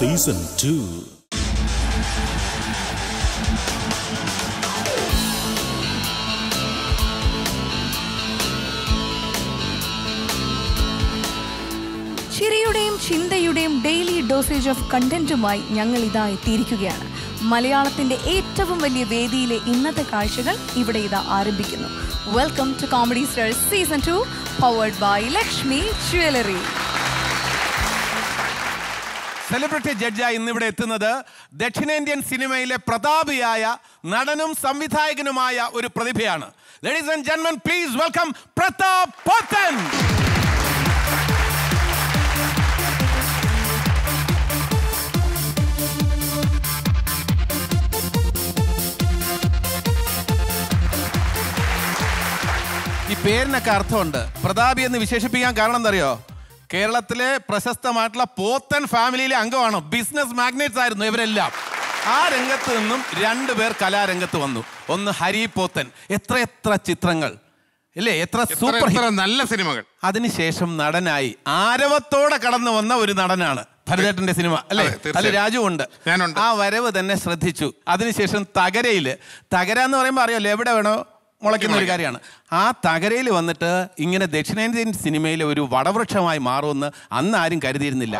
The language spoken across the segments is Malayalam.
സീസൺ ടു ചിരിയുടെയും ചിന്തയുടെയും ഡെയിലി ഡോസേജ് ഓഫ് കണ്ടന്റുമായി ഞങ്ങൾ ഇതാ എത്തിയിരിക്കുകയാണ് മലയാളത്തിന്റെ ഏറ്റവും വലിയ വേദിയിലെ ഇന്നത്തെ കാഴ്ചകൾ ഇവിടെ ഇതാ ആരംഭിക്കുന്നു welcome to comedy stars season two powered by Lakshmi jewellery celebrity ജഡ്ജായി ഇന്നിവിടെ എത്തുന്നത് ദക്ഷിണേന്ത്യൻ സിനിമയിലെ പ്രതാപിയായ നടനും സംവിധായകനുമായ ഒരു പ്രതിഭയാണ് ലേഡീസ് ആൻഡ് ജെന്മൻ പ്ലീസ് വെൽക്കം പ്രതാപ് പോത്തൻ ഈ പേരിനൊക്കെ അർത്ഥമുണ്ട് പ്രതാപി എന്ന് വിശേഷിപ്പിക്കാൻ കാരണം എന്തറിയോ കേരളത്തിലെ പ്രശസ്തമായിട്ടുള്ള പോത്തൻ ഫാമിലിയിലെ അംഗമാണ് ബിസിനസ് മാഗ്നറ്റ്സ് ആയിരുന്നു ഇവരെല്ലാം ആ രംഗത്ത് നിന്നും രണ്ടുപേർ കലാരംഗത്ത് വന്നു ഒന്ന് ഹരി പോത്തൻ എത്ര എത്ര ചിത്രങ്ങൾ ഇല്ലേ എത്ര എത്ര സൂപ്പർ എത്ര നല്ല സിനിമകൾ അതിനുശേഷം നടനായി ആരവത്തോടെ കടന്നു വന്ന ഒരു നടനാണ് ഭരതേട്ടന്റെ സിനിമ അല്ലേ അതെ, തീർച്ചയായും. അല്ല രാജു ഉണ്ട് ഞാനുണ്ട്. ആ വരവ് തന്നെ ശ്രദ്ധിച്ചു അതിനുശേഷം തകരയില് തകര എന്ന് പറയുമ്പോൾ അറിയാലോ എവിടെ വേണോ മുളയ്ക്കുന്ന ഒരു കാര്യമാണ് ആ തകരയിൽ വന്നിട്ട് ഇങ്ങനെ ദക്ഷിണേന്ത്യൻ സിനിമയിലെ ഒരു വടവൃക്ഷമായി മാറുമെന്ന് അന്ന് ആരും കരുതിയിരുന്നില്ല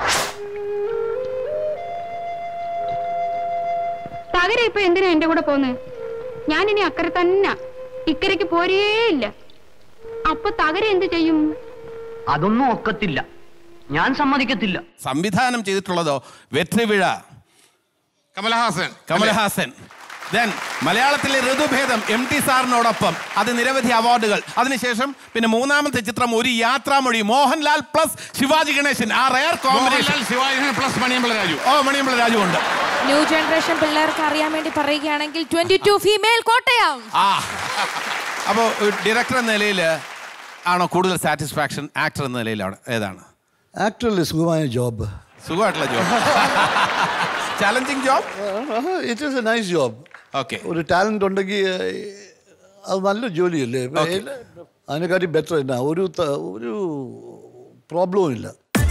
തകര ഇപ്പൊ എന്തിനാ എന്റെ കൂടെ പോന്ന് ഞാൻ ഇനി അക്കരെ തന്നെ ഇക്കരയ്ക്ക് പോരേയില്ല അപ്പൊ തകര എന്ത് ചെയ്യും അതൊന്നും ഒക്കത്തില്ല ഞാൻ സമ്മതിക്കത്തില്ല സംവിധാനം ചെയ്തിട്ടുള്ളതോ വെട്രിവിഴ കമലഹാസൻ കമൽഹാസൻ ദെൻ മലയാളത്തിലെ ഋതുഭേദം എം ടി സാറിനോടൊപ്പം അത് നിരവധി അവാർഡുകൾ അതിനുശേഷം പിന്നെ മൂന്നാമത്തെ ചിത്രം ഒരു യാത്രാമൊഴി മോഹൻലാൽ പ്ലസ് ശിവാജി ഗണേശൻ ആ rare combination Mohanlal Sivaji plus Maniyampala Raju ഓ മണിയമ്പള രാജു ഉണ്ട് ന്യൂ ജനറേഷൻ പിള്ളേർക്ക് അറിയാൻ വേണ്ടി പറയുകയാണെങ്കിൽ ട്വന്റി ടു ഫീമെയിൽ കോട്ടയം ആ അപ്പോൾ ഡയറക്ടർ എന്ന നിലയിൽ ആണോ കൂടുതൽ സാറ്റിസ്ഫാക്ഷൻ ആക്ടർ എന്ന നിലയിലാണ് ഏതാണ് ആക്ടറല്ലേ സുഖമായ ജോബ് സുഖമായിട്ടുള്ള job challenging job it is a nice job okay ഒരു ടാലൻ്റ് ഉണ്ടെങ്കിൽ അത് നല്ല ജോലിയല്ലേ ഇപ്പൊ Okay. എല്ലാ- അതിനെക്കാട്ടി ബെറ്റർ എന്നാ ഒരു ത- ഒരു പ്രോബ്ലവും ഇല്ല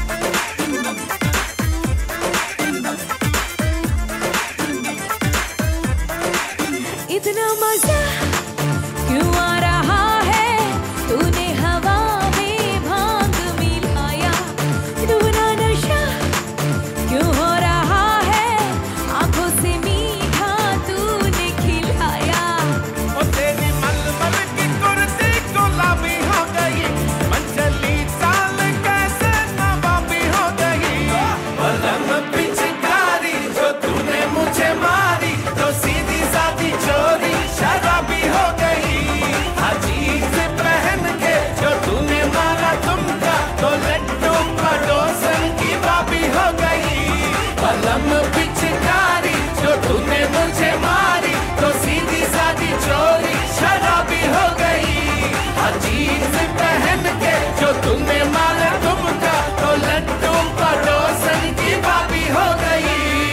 इतना मजा क्यों आ रहा है तूने हवा में भांग मिलाया दूना नशा क्यों हो रहा है आंखों से मीठा तूने खिलाया पिचकारी जो तूने मुझे मारी तो सीधी सादी चोरी शराबी हो गई अजीब पहन के जो तूने मारा तुमका तो लड्डू पड़ोसन की भाभी हो गई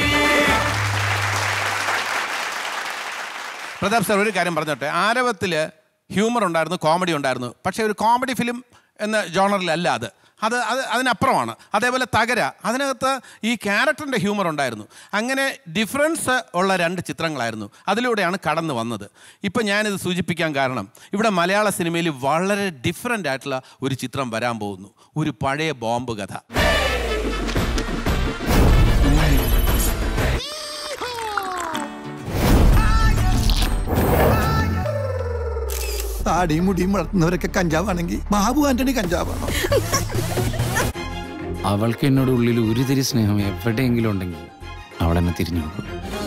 പ്രതാപ് സാർ ഒരു കാര്യം പറഞ്ഞോട്ടെ ആരവത്തിൽ ഹ്യൂമർ ഉണ്ടായിരുന്നു കോമഡി ഉണ്ടായിരുന്നു പക്ഷേ ഒരു കോമഡി ഫിലിം എന്ന ജോണറിലല്ല അത് അത് അത് അതിനപ്പുറമാണ് അതേപോലെ തകര അതിനകത്ത് ഈ ക്യാരക്ടറിൻ്റെ ഹ്യൂമർ ഉണ്ടായിരുന്നു അങ്ങനെ ഡിഫറൻസ് ഉള്ള രണ്ട് ചിത്രങ്ങളായിരുന്നു അതിലൂടെയാണ് കടന്നു വന്നത് ഇപ്പം ഞാനിത് സൂചിപ്പിക്കാൻ കാരണം ഇവിടെ മലയാള സിനിമയിൽ വളരെ ഡിഫറൻ്റ് ആയിട്ടുള്ള ഒരു ചിത്രം വരാൻ പോകുന്നു ഒരു പഴയ ബോംബ് കഥ താടിയും മുടിയും വളർത്തുന്നവരൊക്കെ കഞ്ചാവാണെങ്കിൽ ബാബു ആന്റണി കഞ്ചാവാണോ അവൾക്ക് എന്നോട് ഉള്ളിൽ ഒരു തിരി സ്നേഹം എവിടെയെങ്കിലും ഉണ്ടെങ്കിൽ അവൾ എന്നെ തിരിഞ്ഞു നോക്കും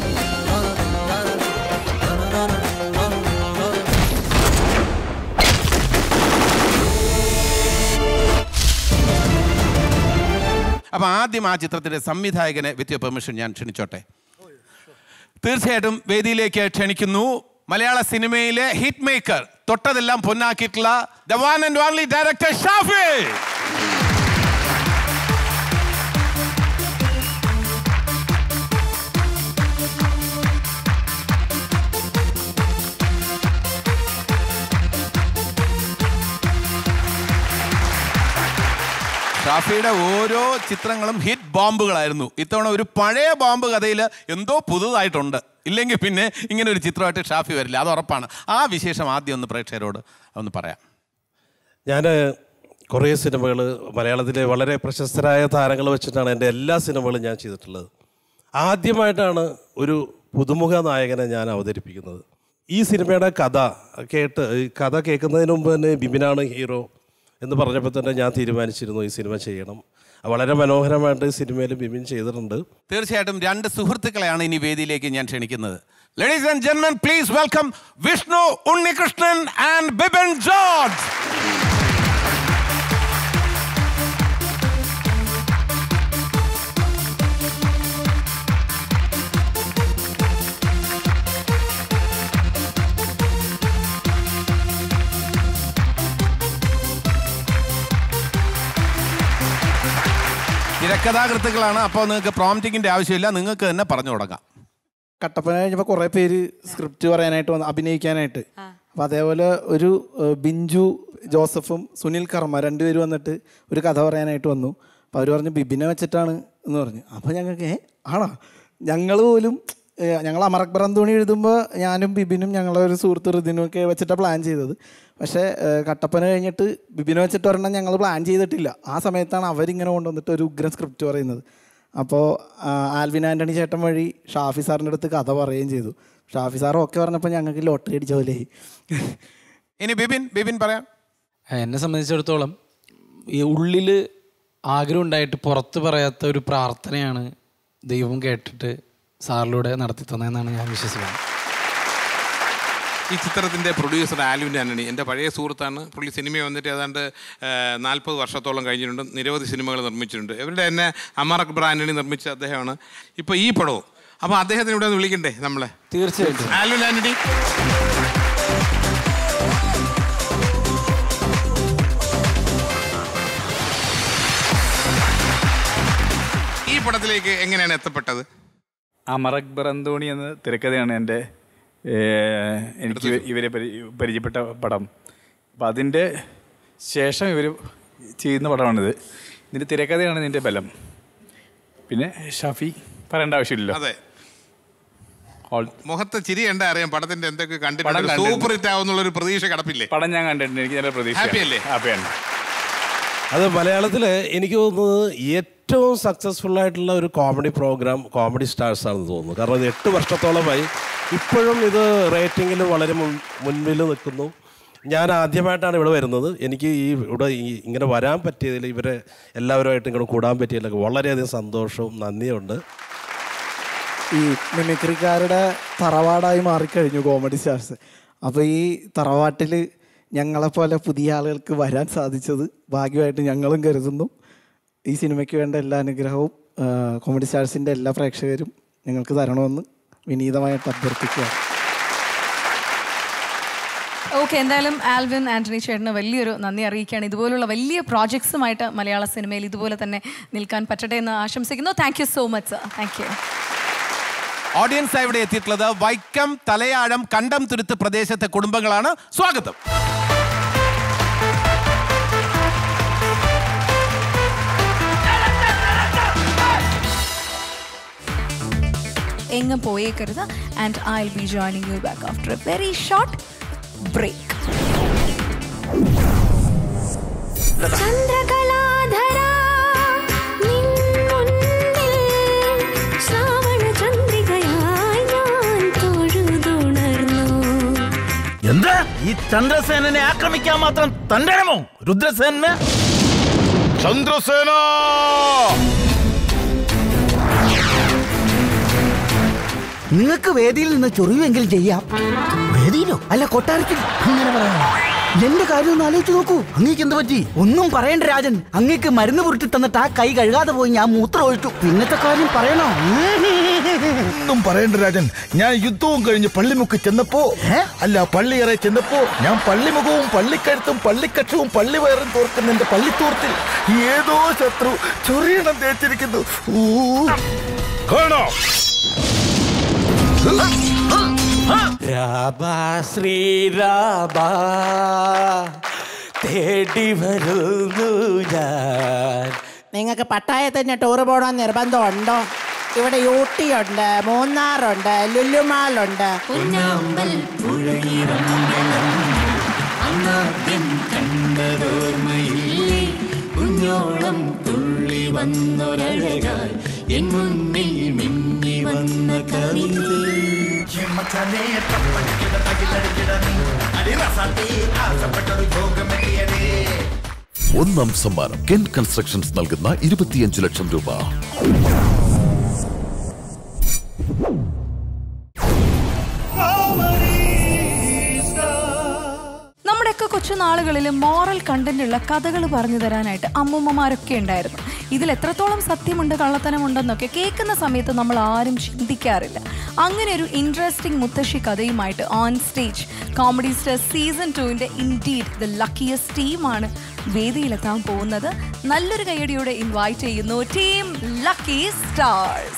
അപ്പോൾ ആദ്യം ആ ചിത്രത്തിൻ്റെ സംവിധായകനെ വിത്ത് പെർമിഷൻ ഞാൻ ക്ഷണിച്ചോട്ടെ തീർച്ചയായിട്ടും വേദിയിലേക്ക് ക്ഷണിക്കുന്നു മലയാള സിനിമയിലെ ഹിറ്റ് മേക്കർ തൊട്ടതെല്ലാം പൊന്നാക്കിയിട്ടുള്ള the one and only director Shafi ഷാഫിയുടെ ഓരോ ചിത്രങ്ങളും ഹിറ്റ് ബോംബുകളായിരുന്നു ഇത്തവണ ഒരു പഴയ ബോംബ് കഥയിൽ എന്തോ പുതുതായിട്ടുണ്ട് ഇല്ലെങ്കിൽ പിന്നെ ഇങ്ങനെ ഒരു ചിത്രമായിട്ട് ഷാഫി വരില്ല അത് ഉറപ്പാണ് ആ വിശേഷം ആദ്യം ഒന്ന് പ്രേക്ഷകരോട് ഒന്ന് പറയാം ഞാൻ കുറേ സിനിമകൾ മലയാളത്തിലെ വളരെ പ്രശസ്തരായ താരങ്ങൾ വെച്ചിട്ടാണ് എൻ്റെ എല്ലാ സിനിമകളും ഞാൻ ചെയ്തിട്ടുള്ളത് ആദ്യമായിട്ടാണ് ഒരു പുതുമുഖ നായകനെ ഞാൻ അവതരിപ്പിക്കുന്നത് ഈ സിനിമയുടെ കഥ കേട്ട് ഈ കഥ കേൾക്കുന്നതിന് മുമ്പ് തന്നെ ബിബിനാണ് ഹീറോ എന്ന് പറഞ്ഞപ്പോൾ തന്നെ ഞാൻ തീരുമാനിച്ചിരുന്നു ഈ സിനിമ ചെയ്യണം വളരെ മനോഹരമായിട്ട് ഈ സിനിമയിൽ ബിബിൻ ചെയ്തിട്ടുണ്ട് തീർച്ചയായിട്ടും രണ്ട് സുഹൃത്തുക്കളെയാണ് ഇനി വേദിയിലേക്ക് ഞാൻ ക്ഷണിക്കുന്നത് ലേഡീസ് ആൻഡ് ജെന്മൻ please welcome Vishnu Unnikrishnan and Bibin George തിരക്കഥാകൃത്തുക്കളാണ് അപ്പോൾ നിങ്ങൾക്ക് പ്രോംറ്റിങ്ങിന്റെ ആവശ്യമില്ല നിങ്ങൾക്ക് തന്നെ പറഞ്ഞു തുടങ്ങാം കട്ടപ്പന കഴിഞ്ഞപ്പോൾ കുറേ പേര് സ്ക്രിപ്റ്റ് പറയാനായിട്ട് വന്നു അഭിനയിക്കാനായിട്ട് അപ്പോൾ അതേപോലെ ഒരു ഏഹ്, ബിഞ്ചു ജോസഫും സുനിൽ കർമ്മ രണ്ടുപേരും വന്നിട്ട് ഒരു കഥ പറയാനായിട്ട് വന്നു അപ്പോൾ അവർ പറഞ്ഞു ബിബിനെ വെച്ചിട്ടാണ് എന്ന് പറഞ്ഞു അപ്പോൾ ഞങ്ങൾക്ക് ഏ ആണോ ഞങ്ങൾ പോലും ഏഹ്, ഞങ്ങൾ അമറക് ബ്രന്തോണി എഴുതുമ്പോൾ ഞാനും ബിബിനും ഞങ്ങളെ ഒരു സുഹൃത്ത് ഋതിനും ഒക്കെ വെച്ചിട്ടാണ് പ്ലാൻ ചെയ്തത് പക്ഷേ ഏഹ്, കട്ടപ്പന കഴിഞ്ഞിട്ട് ബിബിനെ വെച്ചിട്ട് ഒരെണ്ണം ഞങ്ങൾ പ്ലാൻ ചെയ്തിട്ടില്ല ആ സമയത്താണ് അവരിങ്ങനെ കൊണ്ടുവന്നിട്ട് ഒരു ഉഗ്രൻ സ്ക്രിപ്റ്റ് പറയുന്നത് അപ്പോൾ ആൽവിൻ ആൻ്റണി ചേട്ടൻ വഴി ഷാഫി സാറിൻ്റെ അടുത്ത് കഥ പറയുകയും ചെയ്തു ഷാഫി സാർ ഓക്കെ പറഞ്ഞപ്പോൾ ഞങ്ങൾക്ക് ലോട്ടറി അടിച്ച പോലെയായി ഇനി ബിബിൻ ബിബിൻ പറയാം എന്നെ സംബന്ധിച്ചിടത്തോളം ഈ ഉള്ളിൽ ആഗ്രഹം ഉണ്ടായിട്ട് പുറത്ത് പറയാത്ത ഒരു പ്രാർത്ഥനയാണ് ദൈവം കേട്ടിട്ട് സാറിലൂടെ നടത്തി തന്നതെന്നാണ് ഞാൻ വിശ്വസിക്കുന്നത് ഈ ചിത്രത്തിൻ്റെ പ്രൊഡ്യൂസർ ആലുവിൻ ആന്റണി എൻ്റെ പഴയ സുഹൃത്താണ് പുള്ളി സിനിമ വന്നിട്ട് ഏതാണ്ട് നാൽപ്പത് വർഷത്തോളം കഴിഞ്ഞിട്ടുണ്ട് നിരവധി സിനിമകൾ നിർമ്മിച്ചിട്ടുണ്ട് ഇവരുടെ തന്നെ അമർ അക്ബർ ആന്റണി നിർമ്മിച്ച അദ്ദേഹമാണ് ഇപ്പോൾ ഈ പടവും അപ്പോൾ അദ്ദേഹത്തിന് ഇവിടെ ഒന്ന് വിളിക്കണ്ടേ നമ്മളെ തീർച്ചയായിട്ടും ആലുവിൻ ആന്റണി ഈ പടത്തിലേക്ക് എങ്ങനെയാണ് എത്തപ്പെട്ടത് അമർ അക്ബർ അന്തോണി എന്ന തിരക്കഥയാണ് എൻ്റെ ഏഹ്, എനിക്ക് ഇവരെ പരി- പരിചയപ്പെട്ട പടം അപ്പം അതിൻ്റെ ശേഷം ഇവർ ചെയ്യുന്ന പടമാണിത് ഇതിൻ്റെ തിരക്കഥയാണ് ഇതിൻ്റെ ബലം പിന്നെ ഷാഫി പറയേണ്ട ആവശ്യമില്ലല്ലോ അതെ ഓൾ മുഖത്ത് ചിരി കണ്ടാ അറിയാം പടത്തിന്റെ എന്തൊക്കെ പടം കണ്ടിട്ടുണ്ട് കണ്ടിട്ടുണ്ട്. സൂപ്പർ ഹിറ്റ് ആവുന്നുള്ള ഒരു പ്രതീക്ഷ കിടപ്പില്ലേ പടം ഞാൻ കണ്ടിട്ടുണ്ട് എനിക്ക് നല്ല പ്രതീക്ഷ Happy അല്ലേ? ഹാപ്പിയാണ് അത് മലയാളത്തിൽ എനിക്ക് തോന്നുന്നത് ഏറ്റവും സക്സസ്ഫുൾ ആയിട്ടുള്ള ഒരു കോമഡി പ്രോഗ്രാം കോമഡി സ്റ്റാർസ് ആണെന്ന് തോന്നുന്നു കാരണം ഇത് എട്ട് വർഷത്തോളമായി ഇപ്പോഴും ഇത് റേറ്റിങ്ങിൽ വളരെ മുൻ മുൻപിൽ നിൽക്കുന്നു ഞാൻ ആദ്യമായിട്ടാണ് ഇവിടെ വരുന്നത് എനിക്ക് ഈ ഇവിടെ ഈ ഇങ്ങനെ വരാൻ പറ്റിയതിൽ ഇവരെ എല്ലാവരുമായിട്ട് ഇങ്ങനെ കൂടാൻ പറ്റിയതിലൊക്കെ വളരെയധികം സന്തോഷവും നന്ദിയുണ്ട് ഈ മിമിക്രിക്കാരുടെ തറവാടായി മാറിക്കഴിഞ്ഞു കോമഡി സ്റ്റാർസ് അപ്പോൾ ഈ തറവാട്ടിൽ ഞങ്ങളെപ്പോലെ പുതിയ ആളുകൾക്ക് വരാൻ സാധിച്ചത് ഭാഗ്യമായിട്ട് ഞങ്ങളും കരുതുന്നു ഈ സിനിമയ്ക്ക് വേണ്ട എല്ലാ അനുഗ്രഹവും ആ, കോമഡി സ്റ്റാർസിൻ്റെ എല്ലാ പ്രേക്ഷകരും ഞങ്ങൾക്ക് തരണമെന്ന് വിനീതമായിട്ട് അഭ്യർത്ഥിക്കുക ഓക്കെ എന്തായാലും ആൽവിൻ ആന്റണി ചേട്ടന് വലിയൊരു നന്ദി അറിയിക്കുകയാണ് ഇതുപോലുള്ള വലിയ പ്രോജക്ട്സുമായിട്ട് മലയാള സിനിമയിൽ ഇതുപോലെ തന്നെ നിൽക്കാൻ പറ്റട്ടെ എന്ന് ആശംസിക്കുന്നു thank you so much sir thank you audience ഇവിടെ എത്തിയിട്ടുള്ളത് വൈക്കം തലയാഴം കണ്ടം തുരുത്ത് പ്രദേശത്തെ കുടുംബങ്ങളാണ് സ്വാഗതം എങ്ങും പോയേക്കരുത് and I will be joining you back after a very short break ചന്ദ്രകലാധരാ നിൻ മുന്നിൽ ശ്രാവണ ചന്ദ്രികയായി ഞാൻ തൊഴുതുണർന്നു എന്താ ഈ ചന്ദ്രസേനനെ ആക്രമിക്കാൻ മാത്രം തണ്ടണമോ രുദ്രസേന ചന്ദ്രസേന നിങ്ങൾക്ക് വേദിയിൽ നിന്ന് ചൊറിയുമെങ്കിൽ ചെയ്യാം വേദിയിലോ അല്ല കൊട്ടാരത്തിൽ അങ്ങനെ പറയാം എന്റെ കാര്യം ഒന്ന് ആലോചിച്ച് നോക്കൂ അങ്ങേക്ക് എന്ത് പറ്റി ഒന്നും പറയണ്ട രാജൻ അങ്ങേക്ക് മരുന്ന് പുരട്ടി തന്നിട്ട് ആ കൈ കഴുകാതെ പോയി ഞാൻ മൂത്രം ഒഴിച്ചു പിന്നത്തെ കാര്യം പറയണോ ഒന്നും പറയണ്ട രാജൻ ഞാൻ യുദ്ധവും കഴിഞ്ഞ് പള്ളിമുക്ക് ചെന്നപ്പോ അല്ല പള്ളിയറെ ചെന്നപ്പോ ഞാൻ പള്ളിമുഖവും പള്ളിക്കഴുത്തും പള്ളിക്കക്ഷവും പള്ളിവയറും തോർക്കുന്ന എന്റെ പള്ളിത്തോർത്തിൽ ഏതോ ശത്രു ചൊറിയണം തേച്ചിരിക്കുന്നു ഊ. കാണോ രാമ ശ്രീരാമ തേടി വരുന്നു ഞാൻ നിങ്ങൾക്ക് പട്ടായത്ത് തന്നെ ടൂർ പോകണമെന്ന് നിർബന്ധമുണ്ടോ ഇവിടെ ഊട്ടിയുണ്ട് മൂന്നാറുണ്ട് ലുലുമാളുണ്ട് പൊന്നാമ്പൽ പുഴയിറങ്ങണം അന്നാദ്യം കണ്ടതോർമ്മയില്ലേ കുഞ്ഞോളം തുള്ളി വന്നൊരഴകായി എൻ മുന്നിൽ മിന്നി വന്ന കവിത ഒന്നാം സമ്മാനം കെൻ കൺസ്ട്രക്ഷൻസ് നൽകുന്ന ഇരുപത്തിയഞ്ച് ലക്ഷം രൂപ നമ്മുടെയൊക്കെ കൊച്ചു നാളുകളിൽ മോറൽ കണ്ടന്റ് ഉള്ള കഥകൾ പറഞ്ഞു തരാനായിട്ട് അമ്മൂമ്മമാരൊക്കെ ഉണ്ടായിരുന്നു ഇതിൽ എത്രത്തോളം സത്യമുണ്ട് കള്ളത്തനമുണ്ടെന്നൊക്കെ കേൾക്കുന്ന സമയത്ത് നമ്മൾ ആരും ചിന്തിക്കാറില്ല അങ്ങനെ ഒരു ഇൻട്രസ്റ്റിംഗ് മുത്തശ്ശി കഥയുമായിട്ട് on stage comedy star season ടുവിൻ്റെ ഇൻഡീഡ് ദ ലക്കിയസ്റ്റ് ടീമാണ് വേദിയിലെത്താൻ പോകുന്നത് നല്ലൊരു കയ്യടിയോടെ ഇൻവൈറ്റ് ചെയ്യുന്നു ടീം ലക്കി സ്റ്റാർസ്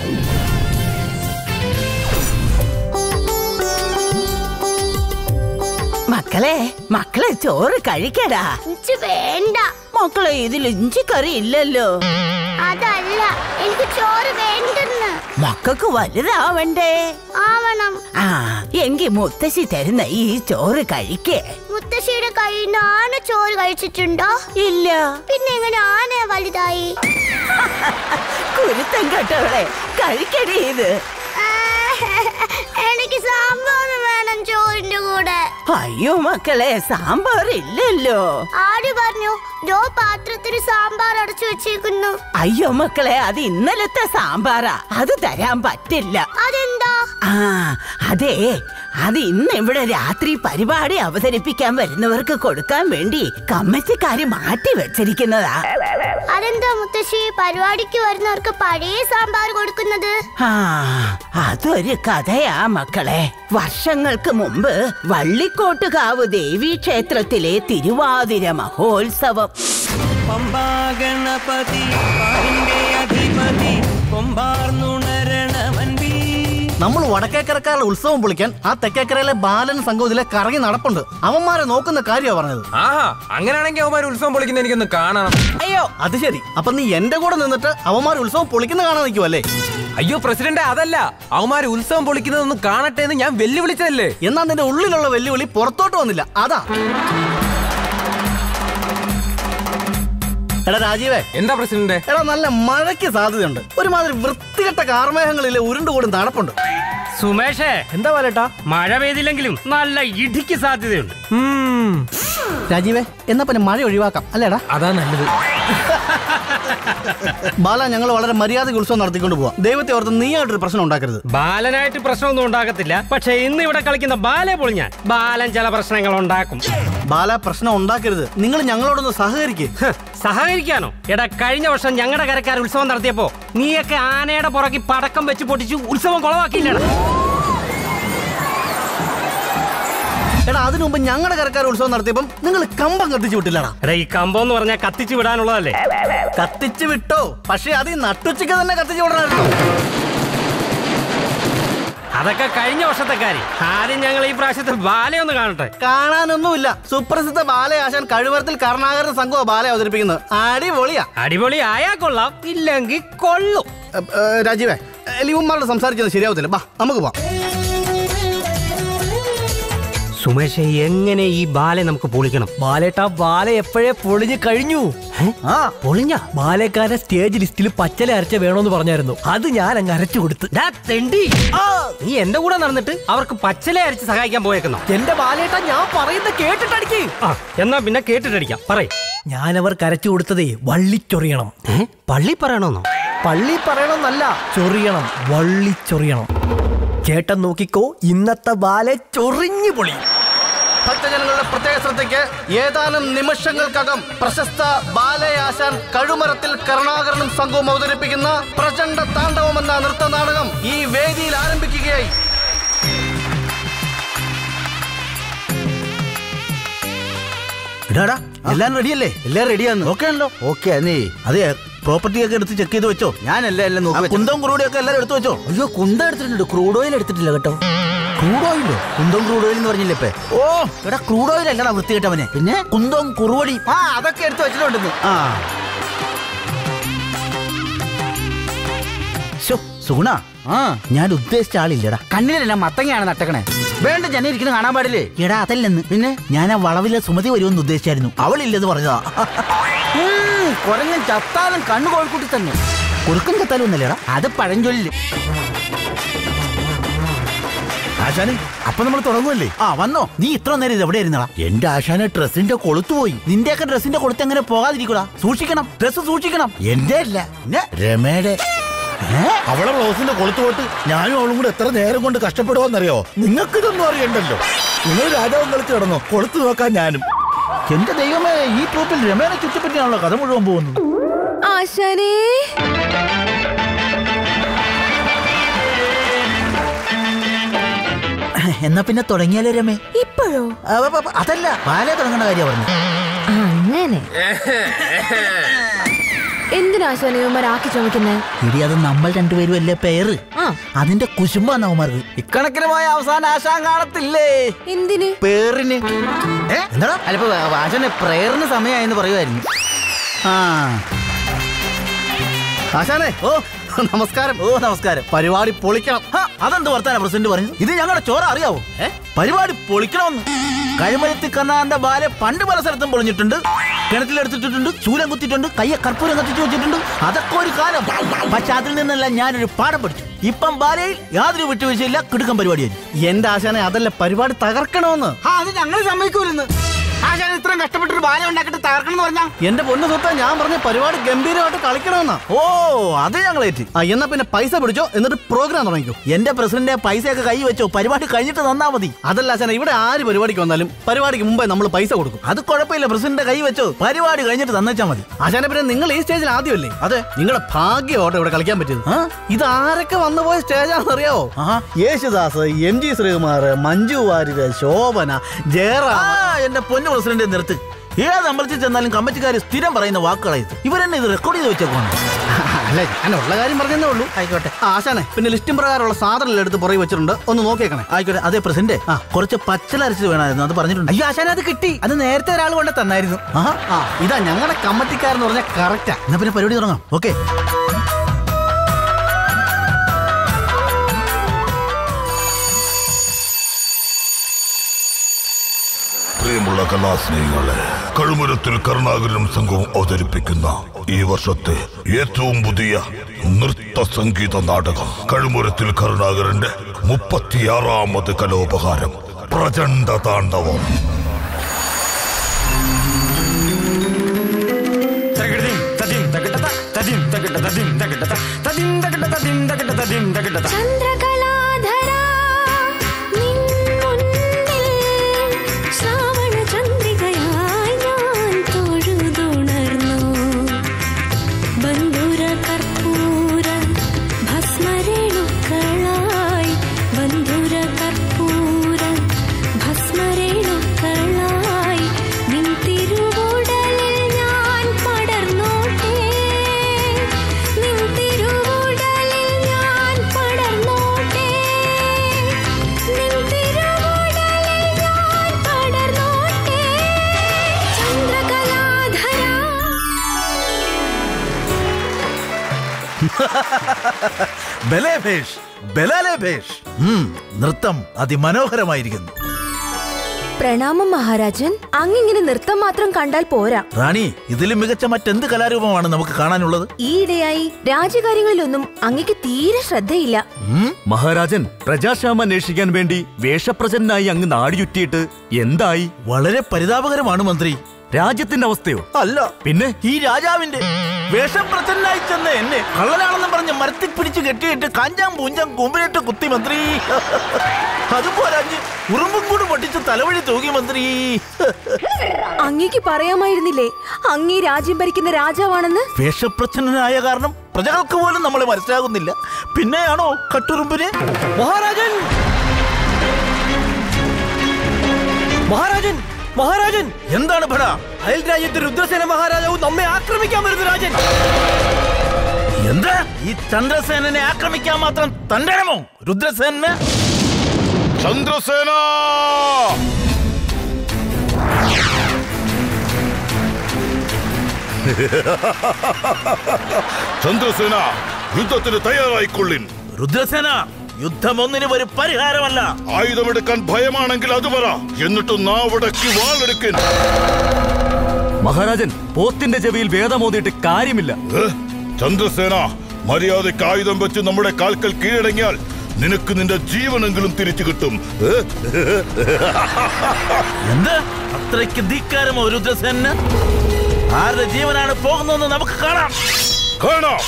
മക്കളെ മക്കളെ ചോറ് കഴിക്കടാ ഇഞ്ചി വേണ്ട മക്കളെ ഇതിൽ ഇഞ്ചിക്കറി ഇല്ലല്ലോ അതല്ല എനിക്ക് ചോറ് വേണ്ടെന്ന് മക്കൾക്ക് വലുതാവണ്ടേ ആവണം ആ എങ്കി മുത്തശ്ശി തരുന്ന ഈ ചോറ് കഴിക്കേ മുത്തശ്ശിയുടെ കയ്യിൽ നിന്ന് ആന ചോറ് കഴിച്ചിട്ടുണ്ടോ ഇല്ല പിന്നെ എങ്ങനെ ആന വലുതായി കുരുത്തം കേട്ടവളെ കഴിക്കടി ഇത് എനിക്ക് സാമ്പാർ വേണം ചോറിന്റെ കൂടെ അയ്യോ മക്കളെ സാമ്പാർ ഇല്ലല്ലോ ആര് പറഞ്ഞു ദോ പാത്രത്തിൽ സാമ്പാർ അടച്ചു വെച്ചേക്കുന്നു അയ്യോ മക്കളെ അത് ഇന്നലത്തെ സാമ്പാറാ അത് തരാൻ പറ്റില്ല അതെന്താ ആ അതെ അത് ഇന്ന് ഇവിടെ രാത്രി പരിപാടി അവതരിപ്പിക്കാൻ വരുന്നവർക്ക് കൊടുക്കാൻ വേണ്ടി കമ്മിറ്റിക്കാര് മാറ്റി വെച്ചിരിക്കുന്നതാ അതെന്താ മുത്തശ്ശി പരിപാടിക്ക് വരുന്നവർക്ക് പഴയ സാമ്പാർ കൊടുക്കുന്നത് ആ അതൊരു കഥയാ മക്കളെ വർഷങ്ങൾക്ക് മുമ്പ് വള്ളിക്കോട്ടുകാവ് ദേവീ ക്ഷേത്രത്തിലെ തിരുവാതിര മഹോത്സവം പമ്പാ ഗണപതി പാരിന്റെ അധിപതി കൊമ്പാർന്നുണരണമൻപി നമ്മൾ വടക്കേക്കരക്കാരുടെ ഉത്സവം പൊളിക്കാൻ ആ തെക്കേക്കരയിലെ ബാലൻ സംഘം ഇതിലെ കറങ്ങി നടപ്പുണ്ട് അവന്മാരെ നോക്കുന്ന കാര്യമാ പറഞ്ഞത് ആഹാ അങ്ങനെയാണെങ്കിൽ അവന്മാർ ഉത്സവം പൊളിക്കുന്ന എനിക്കൊന്ന് കാണണം അയ്യോ അത് ശരി അപ്പൊ നീ എന്റെ കൂടെ നിന്നിട്ട് അവന്മാർ ഉത്സവം പൊളിക്കുന്ന കാണാൻ നിൽക്കുവല്ലേ അയ്യോ പ്രസിഡന്റ് അതല്ല അവന്മാർ ഉത്സവം പൊളിക്കുന്നതൊന്ന് കാണട്ടെ എന്ന് ഞാൻ വെല്ലുവിളിച്ചതല്ലേ എന്നാ നിന്റെ ഉള്ളിലുള്ള വെല്ലുവിളി പുറത്തോട്ട് വന്നില്ല അതാ എടാ രാജീവേ എന്താ പ്രസിഡന്റ് എടാ നല്ല മഴയ്ക്ക് സാധ്യതയുണ്ട് ഒരുമാതിരി വൃത്തികെട്ട കാർമേഘങ്ങളിലെ ഉരുണ്ടുകൂടി നടപ്പുണ്ട് സുമേഷേ എന്താ പറയട്ടാ മഴ പെയ്തില്ലെങ്കിലും നല്ല ഇടിക്ക് സാധ്യതയുണ്ട് രാജീവേ എന്നാ പിന്നെ മഴ ഒഴിവാക്കാം അല്ലേടാ അതാ നല്ലത് ബാല ഞങ്ങൾ വളരെ മര്യാദ ഉത്സവം നടത്തിക്കൊണ്ട് പോവാം ദൈവത്തെ ഓർത്ത് നീയായിട്ടൊരു പ്രശ്നം ഉണ്ടാക്കരുത് ബാലനായിട്ട് പ്രശ്നമൊന്നും ഉണ്ടാകത്തില്ല പക്ഷെ ഇന്ന് ഇവിടെ കളിക്കുന്ന ബാലെ പൊളിഞ്ഞാൽ ബാലൻ ചില പ്രശ്നങ്ങൾ ഉണ്ടാക്കും ബാല പ്രശ്നം ഉണ്ടാക്കരുത് നിങ്ങൾ ഞങ്ങളോടൊന്ന് സഹകരിക്കേ സഹകരിക്കാനോ എടാ കഴിഞ്ഞ വർഷം ഞങ്ങളുടെ കരക്കാർ ഉത്സവം നടത്തിയപ്പോ നീയൊക്കെ ആനയുടെ പുറകെ പടക്കം വെച്ച് പൊട്ടിച്ചു ഉത്സവം കുളവാക്കിയില്ലടാ എടാ അതിനു മുമ്പ് ഞങ്ങളുടെ കരക്കാർ ഉത്സവം നടത്തിയപ്പം നിങ്ങൾ കമ്പം കത്തിച്ചു വിട്ടില്ലടാ എടാ ഈ കമ്പം എന്ന് പറഞ്ഞാൽ കത്തിച്ചു വിടാനുള്ളതല്ലേ കത്തിച്ചു വിട്ടോ പക്ഷെ അത് ഈ നട്ടുച്ചയ്ക്ക് തന്നെ കത്തിച്ചു വിടണമായിരുന്നു അതൊക്കെ കഴിഞ്ഞ വർഷത്തെ കാര്യം ആദ്യം ഞങ്ങൾ ഈ പ്രാവശ്യത്തെ ബാലയൊന്ന് കാണട്ടെ കാണാനൊന്നുമില്ല സുപ്രസിദ്ധ ബാലയാശാൻ കഴിവരത്തിൽ കരുണാകരൻ സംഘം ബാല അവതരിപ്പിക്കുന്നത് അടിപൊളിയാ അടിപൊളി ആയാ കൊള്ളാം ഇല്ലെങ്കിൽ കൊള്ളും രാജീവേ ലിവുമാരോട് സംസാരിക്കുന്നത് ശരിയാവത്തില്ല ബാ നമുക്ക് പോവാം സുമേഷ് എങ്ങനെ ഈ ബാലെ നമുക്ക് പൊളിക്കണം ബാലേട്ടാ ബാല എപ്പോഴേ പൊളിഞ്ഞു കഴിഞ്ഞു ആ പൊളിഞ്ഞ ബാലക്കാരെ സ്റ്റേജ് ലിസ്റ്റിൽ പച്ചല അരച്ച വേണോന്ന് പറഞ്ഞായിരുന്നു അത് ഞാൻ അങ്ങ് അരച്ചു കൊടുത്ത് ഡാ, തെണ്ടി നീ എന്റെ കൂടെ നടന്നിട്ട് അവർക്ക് പച്ചല അരച്ച് സഹായിക്കാൻ പോയേക്കുന്നോ എന്റെ ബാലേട്ടാ ഞാൻ പറയുന്നത് കേട്ടിട്ടടിക്ക് ആ എന്നാ പിന്നെ കേട്ടിട്ടടിക്കാം പറയ് ഞാൻ അവർക്ക് അരച്ചു കൊടുത്തതേ വള്ളിച്ചൊറിയണം പള്ളി പറയണമെന്നോ പള്ളി പറയണമെന്നല്ല ചൊറിയണം വള്ളിച്ചൊറിയണം ചേട്ടൻ നോക്കിക്കോ ഇന്നത്തെ ബാലെ ചൊറിഞ്ഞു പൊളി ഭക്തജനങ്ങളുടെ പ്രത്യേക ശ്രദ്ധയ്ക്ക് ഏതാനും നിമിഷങ്ങൾക്കകം പ്രശസ്ത ബാലയാശാൻ കഴുമരത്തിൽ കരുണാകരനും സംഘവും അവതരിപ്പിക്കുന്ന പ്രചണ്ഡ താണ്ഡവം എന്ന നൃത്തനാടകം ഈ വേദിയിൽ ആരംഭിക്കുകയായി ഇടാടാ എല്ലാം റെഡിയല്ലേ എല്ലാം റെഡിയാന്ന് ഓക്കെ ആണല്ലോ ഓക്കെ നീ അതെ പ്രോപ്പർട്ടി ഒക്കെ എടുത്ത് ചെക്ക് ചെയ്ത് വെച്ചോ ഞാനല്ല എല്ലാം നോക്കി കുന്തം ക്രൂഡും ഒക്കെ എല്ലാരും എടുത്തു വെച്ചോ അയ്യോ കുന്തം എടുത്തിട്ടുണ്ട് ക്രൂഡ് ഓയിൽ എടുത്തിട്ടില്ല കേട്ടോ ക്രൂഡ് ഓയിലോ കുന്തം ക്രൂഡ് ഓയിൽ എന്ന് പറഞ്ഞില്ലേ ഇപ്പൊ ഓ എടാ ക്രൂഡ് ഓയിൽ അല്ലടാ വൃത്തികെട്ടവനെ പിന്നെ കുന്തം കുറുവടി ആ അതൊക്കെ എടുത്ത് വെച്ചിട്ടുണ്ടെന്ന് ആ സുഗുണ ആ ഞാൻ ഉദ്ദേശിച്ച ആളില്ലടാ കണ്ണിലെല്ലാം മത്തങ്ങയാണ് നട്ടക്കണേ വേണ്ട ജന ഇരിക്കുന്ന കാണാൻ പാടില്ലേ എടാ അതല്ലെന്ന് പിന്നെ ഞാൻ ആ വളവിലെ സുമതി വരുമെന്ന് ഉദ്ദേശിച്ചായിരുന്നു അവളില്ലെന്ന് പറഞ്ഞതാ ഉം, കുരങ്ങൻ ചത്താലും കണ്ണു കോഴിക്കൂട്ടി തന്നെ കുറുക്കൻ ചത്താലും ഒന്നല്ലേടാ അത് പഴഞ്ചൊല്ല് ആശാനെ അപ്പൊ നമ്മൾ തുടങ്ങുമല്ലേ ആ വന്നോ നീ ഇത്ര നേരം ഇത് എവിടെ ഇരുന്നടാ എന്റെ ആശാനെ ഡ്രസ്സിന്റെ കൊളുത്തു പോയി നിന്റെയൊക്കെ ഡ്രസ്സിന്റെ കൊളുത്ത് എങ്ങനെ പോകാതിരിക്കൂടാ സൂക്ഷിക്കണം ഡ്രസ് സൂക്ഷിക്കണം എന്റെ അല്ല പിന്നെ രമയുടെ അവളെ ബ്ലൗസിന്റെ കൊളുത്ത് പോയിട്ട് ഞാനും അവളും കൂടെ എത്ര നേരം കൊണ്ട് കഷ്ടപ്പെടുവാന്നറിയോ നിങ്ങൾക്ക് ഇതൊന്നും അറിയണ്ടല്ലോ നിങ്ങൾ രാജാവും കളിച്ച് കിടന്നു കൊളുത്ത് നോക്കാൻ ഞാനും എന്റെ ദൈവമേ ഈ ട്രൂപ്പിൽ രമേനെ ചുറ്റിപ്പറ്റിയാണല്ലോ കഥ മുഴുവൻ പോകുന്നത് ആശാനേ എന്നാ പിന്നെ തുടങ്ങിയാലോ രമേ ഇപ്പോഴോ അതല്ല ബാലെ തുടങ്ങേണ്ട കാര്യം പറഞ്ഞു അങ്ങനെ എന്തിനാ ആശാനെ ഇവന്മാരാക്കി ചുമക്കുന്നേ ഇടി അത് നമ്മൾ രണ്ടുപേരും അല്ലേ പേര് അതിന്റെ കുശുമ്പാന്ന് അവന്മാർക്ക് ഇക്കണക്കിന് പോയ അവസാനം ആശാൻ കാണത്തില്ലേ എന്തിന് പേരിന് എന്താ അല്ല ഇപ്പൊ ആശാന് പ്രേയറിന് സമയമായെന്ന് പറയുമായിരുന്നു ആ ആശാനെ ഓ നമസ്കാരം ഓ നമസ്കാരം പരിപാടി പൊളിക്കണം ഹ, അതെന്ത് വർത്താന പ്രസിഡന്റ് പറഞ്ഞു ഇത് ഞങ്ങളുടെ ചോര അറിയാവോ ഏ പരിപാടി പൊളിക്കണമെന്ന് കഴിമരത്തി കണ്ണാന്റെ ബാലെ പണ്ട് പല സ്ഥലത്തും പൊളിഞ്ഞിട്ടുണ്ട് കിണറ്റിലെടുത്തിട്ടുണ്ട് ചൂലം കുത്തിയിട്ടുണ്ട് കയ്യെ കർപ്പൂരം കത്തിച്ചു വെച്ചിട്ടുണ്ട് അതൊക്കെ ഒരു കാലം പക്ഷെ അതിൽ നിന്നെല്ലാം ഞാനൊരു പാഠം പഠിച്ചു ഇപ്പം ബാലയിൽ യാതൊരു വിട്ടുവീഴ്ചയില്ല കിടുക്കം പരിപാടിയായിരുന്നു എന്റെ ആശാനെ അതല്ല പരിപാടി തകർക്കണമെന്ന് ആ അത് ഞങ്ങൾ സമ്മതിക്കൂലെന്ന് ആശാൻ ഇത്രയും കഷ്ടപ്പെട്ടൊരു ബാല ഉണ്ടാക്കിട്ട് തകർക്കണം എന്ന് പറഞ്ഞാ എന്റെ പൊന്നു സ്വത്ത ഞാൻ പറഞ്ഞ പരിപാടി ഗംഭീരമായിട്ട് കളിക്കണമെന്നാ ഓ അത് ഞങ്ങൾ ഏറ്റി ആ എന്നാ പിന്നെ പൈസ പിടിച്ചോ എന്നിട്ട് പ്രോഗ്രാം തുടങ്ങിക്കോ എന്റെ പ്രസിഡന്റ് പൈസയൊക്കെ കൈ വെച്ചോ പരിപാടി കഴിഞ്ഞിട്ട് തന്നാ മതി അതല്ല ആശാനെ ഇവിടെ ആര് പരിപാടിക്ക് വന്നാലും പരിപാടിക്ക് മുമ്പേ നമ്മൾ പൈസ കൊടുക്കും അത് കുഴപ്പമില്ല പ്രസിഡന്റ് കൈ വെച്ചോ പരിപാടി കഴിഞ്ഞിട്ട് തന്നേച്ചാ മതി ആശാനെ പിന്നെ നിങ്ങൾ ഈ സ്റ്റേജിൽ ആദ്യമല്ലേ അതെ നിങ്ങളുടെ ഭാഗ്യമായിട്ട് ഇവിടെ കളിക്കാൻ പറ്റിയത് ഇത് ആരൊക്കെ വന്നു പോയ സ്റ്റേജാണെന്ന് അറിയാവോ യേശുദാസ് എം ജി ശ്രീകുമാർ മഞ്ജു വാര്യര് ശോഭന ജയറാം എന്റെ പൊന്നു പ്രസിഡന്റ് നിർത്ത് ഏത് അമ്പലത്തിൽ ചെന്നാലും കമ്മിറ്റിക്കാർ സ്ഥിരം പറയുന്ന വാക്കുകളായത് ഇവരെന്നെ ഇത് റെക്കോർഡ് ചെയ്ത് വെച്ചേക്കാണ് അല്ല ഞാൻ ഉള്ള കാര്യം പറഞ്ഞതേ ഉള്ളൂ ആയിക്കോട്ടെ ആശാനെ പിന്നെ ലിസ്റ്റും പ്രകാരമുള്ള സാധനം എടുത്ത് പുറകെ വെച്ചിട്ടുണ്ട് ഒന്ന് നോക്കിയേക്കണേ ആയിക്കോട്ടെ അതെ പ്രസിഡന്റ് കുറച്ച് പച്ചല അരച്ചത് വേണമായിരുന്നു അത് പറഞ്ഞിട്ടുണ്ട് അയ്യോ ആശാനെ അത് കിട്ടി അത് നേരത്തെ ഒരാൾ കൊണ്ട് തന്നായിരുന്നു ആ ഇതാ ഞങ്ങളുടെ കമ്മറ്റിക്കാരെന്ന് പറഞ്ഞാൽ കറക്റ്റാ എന്നാ പിന്നെ പരിപാടി തുടങ്ങാം ഓക്കെ പ്രിയമുള്ള കലാസ്നേഹികളെ കഴുമരത്തിൽ കരുണാകരനും സംഘവും അവതരിപ്പിക്കുന്ന ഈ വർഷത്തെ ഏറ്റവും പുതിയ നൃത്ത സംഗീത നാടകം കഴുമരത്തിൽ കരുണാകരന്റെ മുപ്പത്തിയാറാമത് കലോപഹാരം പ്രചണ്ഡ താണ്ഡവം ചന്ദ്രകലാധരാ നിൻമുന്നിൽ ശ്രാവണ ചന്ദ്രികയായി ഞാൻ തൊഴുതുണർന്നു ബന്ധുര കർപ്പൂര ഭസ്മരേണുക്കളായി ബന്ധുര കർപ്പൂര ഭസ്മരേണുക്കളായി നിൻ തിരുവുടലിൽ ഞാൻ പടർന്നോട്ടെ നിൻ തിരുവുടലിൽ ഞാൻ പടർന്നോട്ടെ നിൻ തിരുവുടലിൽ ഞാൻ പടർന്നോട്ടെ ചന്ദ്രകലാധരാ ബലേ ഭേഷ് ബലാലേ ഭേഷ് ഉം, നൃത്തം അതിമനോഹരമായിരിക്കുന്നു പ്രണാമം മഹാരാജൻ അങ്ങിങ്ങനെ നൃത്തം മാത്രം കണ്ടാൽ പോരാ റാണി ഇതിലും മികച്ച മറ്റെന്ത് കലാരൂപമാണ് നമുക്ക് കാണാനുള്ളത് ഈയിടെയായി രാജ്യകാര്യങ്ങളിലൊന്നും അങ്ങക്ക് തീരെ ശ്രദ്ധയില്ല മഹാരാജൻ പ്രജാക്ഷാമം അന്വേഷിക്കാൻ വേണ്ടി വേഷപ്രചന്നായി അങ്ങ് നാടി ചുറ്റിയിട്ട് എന്തായി വളരെ പരിതാപകരമാണ് മന്ത്രി രാജ്യത്തിന്റെ അവസ്ഥയോ അല്ല പിന്നെ ഈ രാജാവിന്റെ വേഷം പ്രസന്നായി ചെന്ന എന്നെ കള്ളനാണെന്ന് പറഞ്ഞ് മരത്തിൽ പിടിച്ച് കെട്ടിയിട്ട് കാഞ്ചാം പൂഞ്ചാം കൂമ്പിലിട്ട് കുത്തി മന്ത്രി അതുപോലഞ്ഞ് ഉറുമ്പും കൂട് പൊട്ടിച്ച് തലവഴി തൂകി മന്ത്രി അങ്ങേക്ക് പറയാമായിരുന്നില്ലേ അങ്ങീ രാജ്യം ഭരിക്കുന്ന രാജാവാണെന്ന് വേഷപ്രച്ഛന്നനായ കാരണം പ്രജകൾക്ക് പോലും നമ്മളെ മനസ്സിലാകുന്നില്ല പിന്നെയാണോ കട്ടുറുമ്പിന് മഹാരാജൻ മഹാരാജൻ മഹാരാജൻ എന്താണ് ഭട അയൽ രാജ്യത്തെ രുദ്രസേന മഹാരാജാവും നമ്മെ ആക്രമിക്കാൻ വരുന്നു രാജൻ എന്താ ഈ ചന്ദ്രസേനനെ ആക്രമിക്കാൻ മാത്രം തണ്ടരമോ രുദ്രസേന ചന്ദ്രസേന ചന്ദ്രസേന യുദ്ധത്തിന് തയ്യാറായിക്കൊള്ളിൻ രുദ്രസേന യുദ്ധം ഒന്നിനും ഒരു പരിഹാരമല്ല ആയുധമെടുക്കാൻ ഭയമാണെങ്കിൽ അത് പറ എന്നിട്ട് നാവടക്കി വാളെടുക്കൻ മഹാരാജൻ പോത്തിന്റെ ചെവിയിൽ വേദമോതിയിട്ട് കാര്യമില്ല ചന്ദ്രസേന മര്യാദയ്ക്ക് ആയുധം വെച്ച് നമ്മുടെ കാൽക്കൽ കീഴടങ്ങിയാൽ നിനക്ക് നിന്റെ ജീവനെങ്കിലും തിരിച്ചു കിട്ടും ഏ? എന്ത് അത്രയ്ക്ക് ധിക്കാരമോ രുദ്രസേന ആരുടെ ജീവനാണ് പോകുന്നതെന്ന് നമുക്ക് കാണാം കാണാം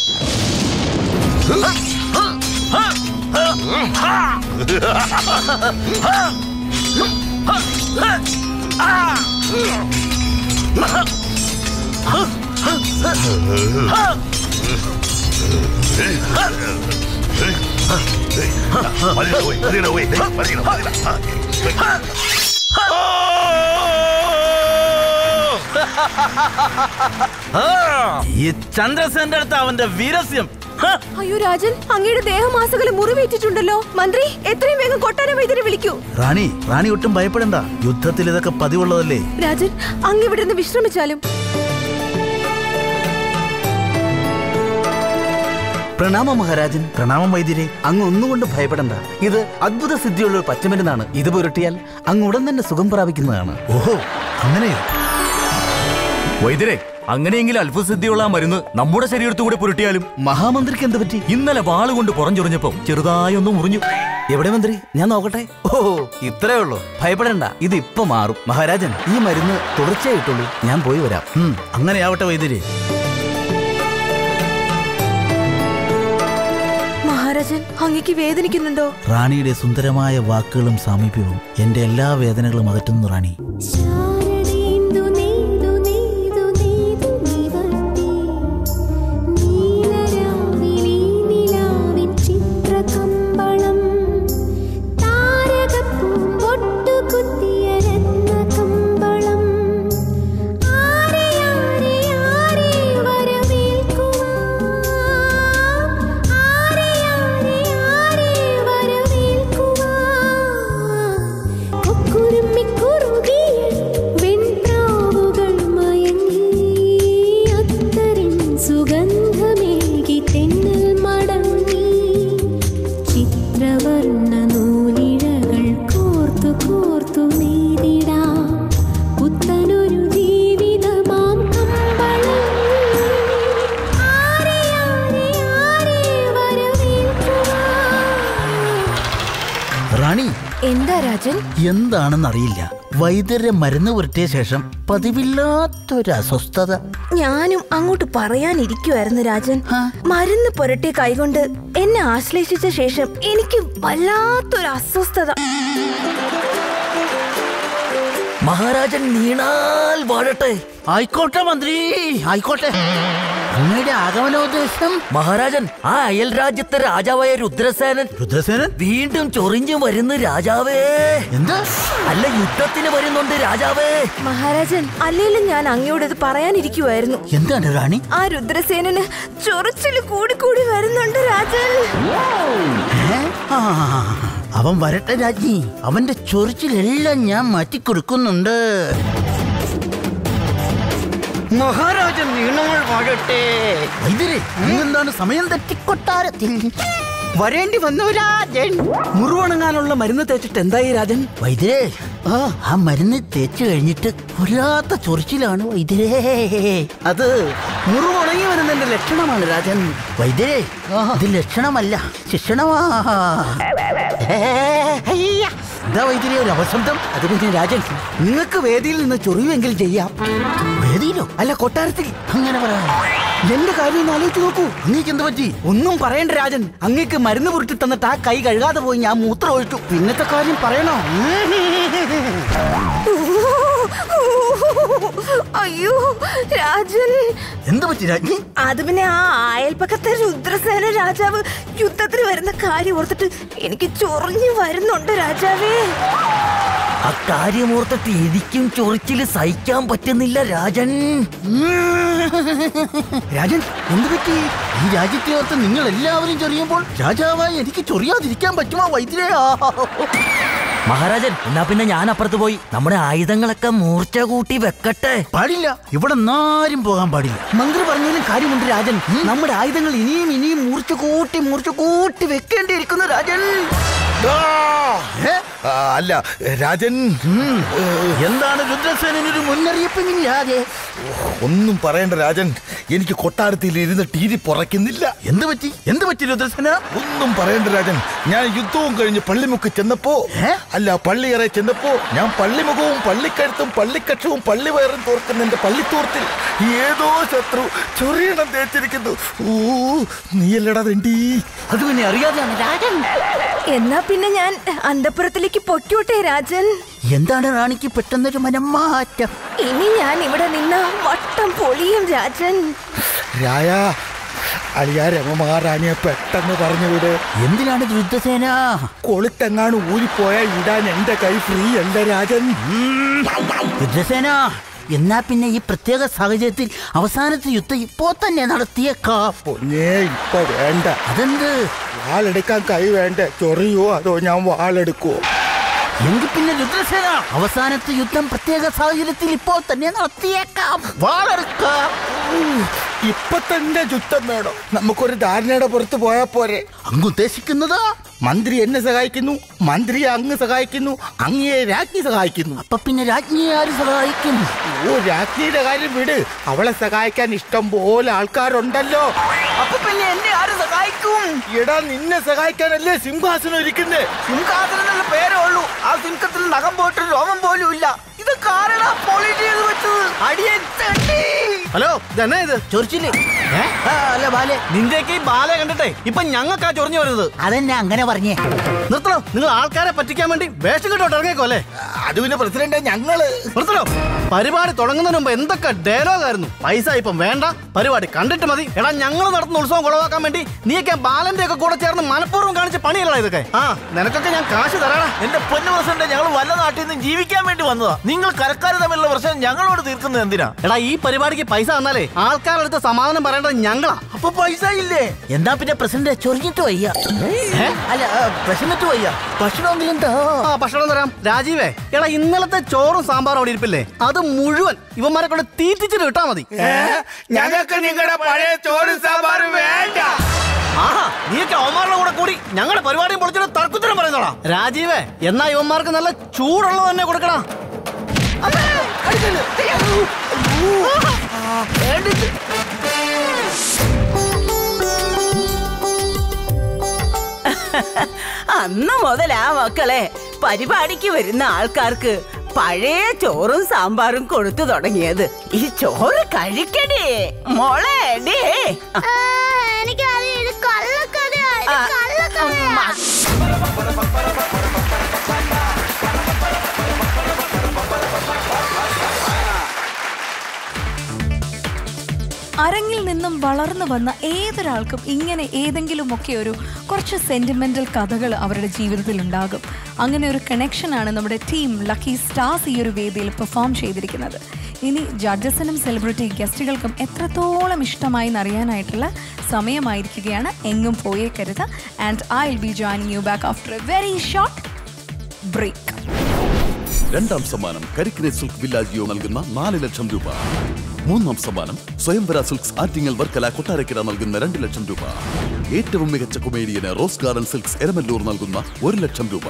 ഈ ചന്ദ്രസേന്റെ അടുത്ത് അവന്റെ വീരസ്യം ഹ! അയ്യോ രാജൻ അങ്ങയുടെ ദേഹമാസകലം മുറിവേറ്റിട്ടുണ്ടല്ലോ മന്ത്രി എത്രയും വേഗം കൊട്ടാരം വൈദ്യരെ വിളിക്കൂ റാണി റാണി ഒട്ടും ഭയപ്പെടണ്ട യുദ്ധത്തിൽ ഇതൊക്കെ പതിവുള്ളതല്ലേ രാജൻ അങ്ങ് ഇവിടെ നിന്ന് വിശ്രമിച്ചാലും പ്രണാമം മഹാരാജൻ പ്രണാമം വൈദ്യരെ അങ്ങ് ഒന്നുകൊണ്ട് ഭയപ്പെടണ്ട ഇത് അത്ഭുത സിദ്ധിയുള്ള ഒരു പച്ചമരുന്നാണ് ഇത് പുരട്ടിയാൽ അങ്ങ് ഉടൻ തന്നെ സുഖം പ്രാപിക്കുന്നതാണ് ഓഹോ അങ്ങനെയോ വൈദ്യരെ അങ്ങനെയെങ്കിൽ അത്ഭുതസിദ്ധിയുള്ള ആ മരുന്ന് നമ്മുടെ ശരീരത്തു കൂടെ പുരട്ടിയാലും മഹാമന്ത്രിക്ക് എന്ത് പറ്റി ഇന്നലെ വാളുകൊണ്ട് പുറഞ്ചൊറിഞ്ഞപ്പം ചെറുതായി ഒന്ന് മുറിഞ്ഞു എവിടെ മന്ത്രി ഞാൻ നോക്കട്ടെ ഓ ഇത്രേ ഉള്ളൂ ഭയപ്പെടണ്ട ഇത് ഇപ്പൊ മാറും മഹാരാജൻ ഈ മരുന്ന് തുടർച്ചയായിട്ടുള്ളൂ ഞാൻ പോയി വരാം ഉം, അങ്ങനെയാവട്ടെ വൈദ്യരെ മഹാരാജൻ അങ്ങക്ക് വേദനിക്കുന്നുണ്ടോ റാണിയുടെ സുന്ദരമായ വാക്കുകളും സാമീപ്യവും എന്റെ എല്ലാ വേദനകളും അകറ്റുന്നു റാണി ശാരദീന്ദു നീതു നീതു നീതു നിവർത്തി നീലരാവിലീ നിലാവിൻ ചിത്രകമ്പളം താരകപ്പൂമ്പൊട്ടു കുത്തിയ രത്നകമ്പളം ആരെ ആരെ ആരെ വരവേൽക്കുവാൻ ആരെ ആരെ ആരെ വരവേൽക്കുവാൻ കൊക്കുരുമ്മിക്കുറുകിയ വെൺപ്രാവുകൾ മയങ്ങി അത്തറിൻ സുഗന്ധമേകി തെന്നൽ മടങ്ങി ചിത്രവർണ്ണ നൂലിഴകൾ കോർത്തു കോർത്തു നെയ്തിടാം പുത്തനൊരു ജീവിതമാം കമ്പളം ആരെ ആരെ ആരെ വരവേൽക്കുവാൻ റാണി എന്താ രാജൻ എന്താണെന്ന് അറിയില്ല വൈദ്യരെ മരുന്ന് പുരട്ടിയ ശേഷം പതിവില്ലാത്തൊരു അസ്വസ്ഥത ഞാനും അങ്ങോട്ട് പറയാനിരിക്കുവായിരുന്നു രാജൻ മരുന്ന് പുരട്ടിയ കൈകൊണ്ട് എന്നെ ആശ്ലേഷിച്ച ശേഷം എനിക്ക് വല്ലാത്തൊരു അസ്വസ്ഥത മഹാരാജൻ നീണാൽ വാഴട്ടെ ആയിക്കോട്ടെ മന്ത്രി ആയിക്കോട്ടെ അങ്ങയുടെ ആഗമനോദ്ദേശം മഹാരാജൻ ആ അയൽ രാജ്യത്തെ രാജാവായ രുദ്രസേനൻ രുദ്രസേനൻ വീണ്ടും ചൊറിഞ്ഞു വരുന്നു രാജാവേ എന്താ അല്ല യുദ്ധത്തിന് വരുന്നുണ്ട് രാജാവേ മഹാരാജൻ അല്ലേലും ഞാൻ അങ്ങയോട് ഇത് പറയാനിരിക്കുവായിരുന്നു എന്താണ് റാണി ആ രുദ്രസേനന് ചൊറിച്ചില് കൂടി കൂടി വരുന്നുണ്ട് രാജൻ ഏ? ആ, അവൻ വരട്ടെ രാജ്ഞി അവന്റെ ചൊറിച്ചിലെല്ലാം ഞാൻ മാറ്റിക്കൊടുക്കുന്നുണ്ട് മഹാരാജൻ നീണാൾ വാഴട്ടെ വൈദ്യരെ എന്താണ് സമയം തെറ്റിക്കൊട്ടാരത്തിൽ വരേണ്ടി വന്നു രാജൻ മുറിവണങ്ങാനുള്ള മരുന്ന് തേച്ചിട്ട് എന്തായി രാജൻ വൈദ്യരെ ആ ആ മരുന്ന് തേച്ച് കഴിഞ്ഞിട്ട് വല്ലാത്ത ചൊറിച്ചിലാണ് വൈദ്യരേ അത് മുറിവുണങ്ങി വരുന്നതിന്റെ ലക്ഷണമാണ് രാജൻ വൈദ്യരെ ഇത് ലക്ഷണമല്ല ശിക്ഷണമാ എന്താ വൈദ്യരെ ഒരു അപശബ്ദം അത് പിന്നെ രാജൻ നിങ്ങൾക്ക് വേദിയിൽ നിന്ന് ചൊറിയുമെങ്കിൽ ചെയ്യാം വേദിയിലോ അല്ല കൊട്ടാരത്തിൽ അങ്ങനെ പറയാം എന്റെ കാര്യം ഒന്ന് ആലോചിച്ച് നോക്കൂ അങ്ങേക്ക് എന്ത് പറ്റി ഒന്നും പറയണ്ട രാജൻ അങ്ങേക്ക് മരുന്ന് പുരട്ടി തന്നിട്ട് ആ കൈ കഴുകാതെ പോയി ഞാൻ മൂത്രം ഒഴിച്ചു പിന്നത്തെ കാര്യം പറയണോ അയ്യോ രാജൻ എന്ത് പറ്റി രാജ്ഞി അത് പിന്നെ ആ അയൽപ്പക്കത്തെ രുദ്രസേന രാജാവ് യുദ്ധത്തിന് വരുന്ന കാര്യം ഓർത്തിട്ട് എനിക്ക് ചൊറിഞ്ഞു വരുന്നുണ്ട് രാജാവേ അക്കാര്യമോർത്തിട്ട് എനിക്കും ചൊറിച്ചില് സഹിക്കാൻ പറ്റുന്നില്ല രാജൻ രാജൻ എന്ത് പറ്റി ഈ രാജ്യത്തെ ഓർത്ത് നിങ്ങൾ എല്ലാവരും ചൊറിയുമ്പോൾ രാജാവായി എനിക്ക് ചൊറിയാതിരിക്കാൻ പറ്റുമോ വൈദ്യരെ മഹാരാജൻ എന്നാ പിന്നെ ഞാൻ അപ്പുറത്ത് പോയി നമ്മുടെ ആയുധങ്ങളൊക്കെ മൂർച്ച കൂട്ടി വെക്കട്ടെ പാടില്ല ഇവിടെ ആരും പോകാൻ പാടില്ല മന്ത്രി പറഞ്ഞാലും കാര്യമുണ്ട് രാജൻ നമ്മുടെ ആയുധങ്ങൾ ഇനിയും ഇനിയും മൂർച്ച കൂട്ടി മൂർച്ച കൂട്ടി വെക്കേണ്ടിയിരിക്കുന്നു രാജൻ ആ, അല്ല രാജൻ എന്താണ് രുദ്രസേനൊരു മുന്നറിയിപ്പില്ലാതെ ഒന്നും പറയണ്ട രാജൻ എനിക്ക് കൊട്ടാരത്തിൽ ഇരുന്ന് ടി വി പുറയ്ക്കുന്നില്ല എന്ത് പറ്റി എന്ത് പറ്റി രുദ്രസേന ഒന്നും പറയണ്ട രാജൻ ഞാൻ യുദ്ധവും കഴിഞ്ഞ് പള്ളിമുക്ക് ചെന്നപ്പോ അല്ല പള്ളിയറെ ചെന്നപ്പോ ഞാൻ പള്ളിമുഖവും പള്ളിക്കഴുത്തും പള്ളിക്കക്ഷവും പള്ളിവയറും തോർക്കുന്ന എന്റെ പള്ളിത്തോർത്തിൽ ഏതോ ശത്രു ചൊറിയണം തേച്ചിരിക്കുന്നു ഊ നീയല്ലടാ തെണ്ടി അത് പിന്നെ അറിയാതെയാണ് രാജൻ എന്നാ പിന്നെ ഞാൻ അന്തപുരത്തിലേക്ക് പൊയ്ക്കോട്ടെ രാജൻ എന്താണ് റാണിക്ക് പെട്ടെന്നൊരു മനംമാറ്റം ഇനി ഞാൻ ഇവിടെ നിന്ന് വട്ടം പൊളിയും രാജൻ രായ അളിയാ രമമഹാറാണിയെ പെട്ടെന്ന് പറഞ്ഞു വിട് എന്തിനാണ് രുദ്രസേന കൊളുത്തെങ്ങാണ് ഊരിപ്പോയാൽ ഇടാൻ എന്റെ കൈ ഫ്രീ അല്ല രാജൻ രുദ്രസേന എന്നാ പിന്നെ ഈ പ്രത്യേക സാഹചര്യത്തിൽ അവസാനത്തെ യുദ്ധം ഇപ്പോ തന്നെ നടത്തിയേക്കാം പൊന്നേ ഇപ്പൊ വേണ്ട അതെന്ത് വാളെടുക്കാൻ കൈ വേണ്ട ചൊറിയോ അതോ ഞാൻ വാളെടുക്കുവോ എങ്കിൽ പിന്നെ രുദ്രസേന അവസാനത്തെ യുദ്ധം പ്രത്യേക സാഹചര്യത്തിൽ ഇപ്പോൾ തന്നെ നടത്തിയേക്കാം വാളെടുക്കാം ഇപ്പൊ തന്നെ യുദ്ധം വേണം നമുക്കൊരു ധാരണയുടെ പുറത്ത് പോയാ പോരെ അങ്ങ് ഉദ്ദേശിക്കുന്നത് മന്ത്രി എന്നെ സഹായിക്കുന്നു മന്ത്രിയെ അങ്ങ് സഹായിക്കുന്നു അങ്ങയെ രാജ്ഞി സഹായിക്കുന്നു അപ്പൊ പിന്നെ രാജ്ഞിയെ ആര് സഹായിക്കും ഓ രാജ്ഞിയുടെ കാര്യം വിട് അവളെ സഹായിക്കാൻ ഇഷ്ടം പോലെ ആൾക്കാരുണ്ടല്ലോ അപ്പൊ പിന്നെ എന്നെ ആര് സഹായിക്കും എടാ നിന്നെ സഹായിക്കാനല്ലേ സിംഹാസനം ഇരിക്കുന്നേ സിംഹാസനം എന്നുള്ള പേരേ ഉള്ളൂ ആ സിംഹത്തിൽ നഖം പോയിട്ട് രോമം പോലും ഇല്ല ഇത് കാരണം പോളിഷ് ചെയ്ത് വെച്ചത് അടിയൻ തട്ടി ഹലോ ഇതെന്നാ ഇത് ചൊറിച്ചില് ഏ? ആ, അല്ല ബാലെ നിന്റെയൊക്കെ ഈ ബാല കണ്ടിട്ടെ ഇപ്പൊ ഞങ്ങൾക്കാ ചൊറിഞ്ഞു വരുന്നത് അതെന്നെ അങ്ങനെ പറഞ്ഞേ നിർത്തണോ നിങ്ങൾ ആൾക്കാരെ പറ്റിക്കാൻ വേണ്ടി വേഷം കിട്ടോട്ട് ഇറങ്ങിക്കോ അല്ലേ അത് പിന്നെ പ്രസിഡന്റ് ഞങ്ങള് നിർത്തണോ പരിപാടി തുടങ്ങുന്നതിന് മുമ്പ് എന്തൊക്കെ ഡയലോഗ് ആയിരുന്നു പൈസ ഇപ്പം വേണ്ട പരിപാടി കണ്ടിട്ട് മതി എടാ ഞങ്ങൾ നടത്തുന്ന ഉത്സവം കുളവാക്കാൻ വേണ്ടി നീയൊക്കെ ബാലന്റെ ഒക്കെ കൂടെ ചേർന്ന് മനഃപൂർവ്വം കാണിച്ച പണിയല്ല ഇതൊക്കെ ആ നിനക്കൊക്കെ ഞാൻ കാശ് തരാടാ എന്റെ പൊന്നു പ്രസിഡന്റ് ഞങ്ങൾ വല്ല നാട്ടിൽ നിന്ന് ജീവിക്കാൻ വേണ്ടി വന്നതാ നിങ്ങൾ കരക്കാർ തമ്മിലുള്ള പ്രശ്നം ഞങ്ങളോട് തീർക്കുന്നത് എന്തിനാ എടാ ഈ പരിപാടിക്ക് പൈസ തന്നാലേ ആൾക്കാരുടെ അടുത്ത് സമാധാനം പറയേണ്ടത് ഞങ്ങളാ അപ്പൊ പൈസ ഇല്ലേ എന്താ പിന്നെ പ്രസിഡന്റ് ചൊറിഞ്ഞിട്ട് വയ്യ ഏ? അല്ല ആ, വിശന്നിട്ട് വയ്യ ഭക്ഷണമെങ്കിലും താ. ആ ഭക്ഷണം തരാം രാജീവേ എടാ ഇന്നലത്തെ ചോറും സാമ്പാറും അവിടെ ഇരിപ്പില്ലേ അത് മുഴുവൻ ഇവന്മാരെ കൊണ്ട് തീറ്റിച്ചിട്ട് കിട്ടാ മതി ഞങ്ങൾക്ക് നിങ്ങളുടെ പഴയ ചോറും സാമ്പാറും വേണ്ട ആഹാ നീയൊക്കെ അവന്മാരുടെ കൂടെ കൂടി ഞങ്ങളുടെ പരിപാടിയും പൊളിച്ചിട്ട് തർക്കുത്തരം പറയുന്നോടാ രാജീവേ എന്നാ ഇവന്മാർക്ക് നല്ല ചൂടുള്ളത് തന്നെ കൊടുക്കടാ അന്ന് മുതലാ മക്കളെ പരിപാടിക്ക് വരുന്ന ആൾക്കാർക്ക് പഴയ ചോറും സാമ്പാറും കൊടുത്തു തുടങ്ങിയത് ഈ ചോറ് കഴിക്കടേ മോളെ ഡേ എനിക്കറിയാം ഇത് കള്ളക്കഥയാ ഇത് ആ, കള്ളക്കഥയാ അരങ്ങിൽ നിന്നും വളർന്നു വന്ന ഏതൊരാൾക്കും ഇങ്ങനെ ഏതെങ്കിലുമൊക്കെ ഒരു കുറച്ച് സെന്റിമെന്റൽ കഥകൾ അവരുടെ ജീവിതത്തിൽ ഉണ്ടാകും അങ്ങനെ ഒരു കണക്ഷനാണ് നമ്മുടെ ടീം ലക്കി സ്റ്റാർസ് ഈ ഒരു വേദിയിൽ പെർഫോം ചെയ്തിരിക്കുന്നത് ഇനി ജഡ്ജസിനും സെലിബ്രിറ്റി ഗസ്റ്റുകൾക്കും എത്രത്തോളം ഇഷ്ടമായി എന്നറിയാനായിട്ടുള്ള സമയമായിരിക്കുകയാണ് എങ്ങും പോയേക്കരുത് and I will be joining you back after a very short break രണ്ടാം സമ്മാനം കരിക്കിനെ സിൽക്ക് വില്ലാജിയോ നൽകുന്ന നാല് ലക്ഷം രൂപ മൂന്നാം സമ്മാനം സ്വയംവര സിൽക്സ് ആറ്റിങ്ങൽ വർക്കല കൊട്ടാരക്കര നൽകുന്ന രണ്ട് ലക്ഷം രൂപ ഏറ്റവും മികച്ച കൊമേഡിയന് റോസ് ഗാർഡൻ സിൽക്സ് എരമല്ലൂർ നൽകുന്ന ഒരു ലക്ഷം രൂപ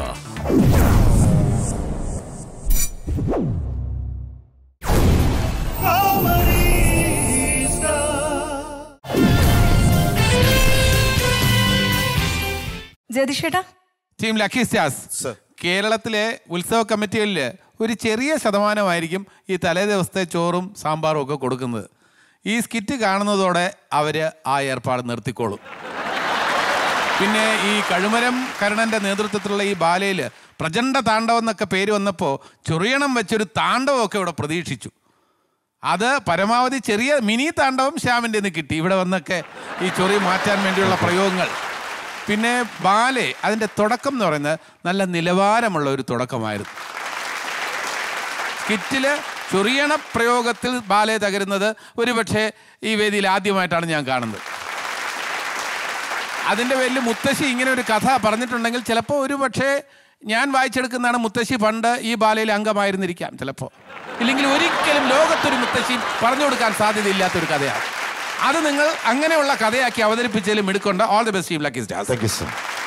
ജതിഷേട്ടാ ടീം ലക്കി സ്റ്റാർസ് കേരളത്തിലെ ഉത്സവ കമ്മിറ്റികളിൽ ഒരു ചെറിയ ശതമാനമായിരിക്കും ഈ തലേ ദിവസത്തെ ചോറും സാമ്പാറും ഒക്കെ കൊടുക്കുന്നത് ഈ സ്കിറ്റ് കാണുന്നതോടെ അവർ ആ ഏർപ്പാട് നിർത്തിക്കോളും പിന്നെ ഈ കഴുമരം കരുണന്റെ നേതൃത്വത്തിലുള്ള ഈ ബാലയിൽ പ്രചണ്ഡ താണ്ഡവം എന്നൊക്കെ പേര് വന്നപ്പോൾ ചൊറിയണം വെച്ചൊരു താണ്ഡവമൊക്കെ ഇവിടെ പ്രതീക്ഷിച്ചു അത് പരമാവധി ചെറിയ മിനി താണ്ഡവം ശ്യാമിൻ്റെ നിന്ന് കിട്ടി ഇവിടെ വന്നൊക്കെ ഈ ചൊറി മാറ്റാൻ വേണ്ടിയുള്ള പ്രയോഗങ്ങൾ പിന്നെ ബാലെ അതിൻ്റെ തുടക്കം എന്ന് പറയുന്നത് നല്ല നിലവാരമുള്ള ഒരു തുടക്കമായിരുന്നു സ്കിറ്റില് ചൊറിയണ പ്രയോഗത്തിൽ ബാലെ തകരുന്നത് ഒരുപക്ഷെ ഈ വേദിയിൽ ആദ്യമായിട്ടാണ് ഞാൻ കാണുന്നത് അതിൻ്റെ പേരിൽ മുത്തശ്ശി ഇങ്ങനെ ഒരു കഥ പറഞ്ഞിട്ടുണ്ടെങ്കിൽ ചിലപ്പോൾ ഒരു പക്ഷേ ഞാൻ വായിച്ചെടുക്കുന്നതാണ് മുത്തശ്ശി പണ്ട് ഈ ബാലയിൽ അംഗമായിരുന്നിരിക്കാം ചിലപ്പോൾ ഇല്ലെങ്കിൽ ഒരിക്കലും ലോകത്തൊരു മുത്തശ്ശി പറഞ്ഞു കൊടുക്കാൻ സാധ്യതയില്ലാത്തൊരു കഥയാണ് അത് നിങ്ങൾ അങ്ങനെയുള്ള കഥയാക്കി അവതരിപ്പിച്ചതിലും എടുക്കൊണ്ട് all the best team lucky stars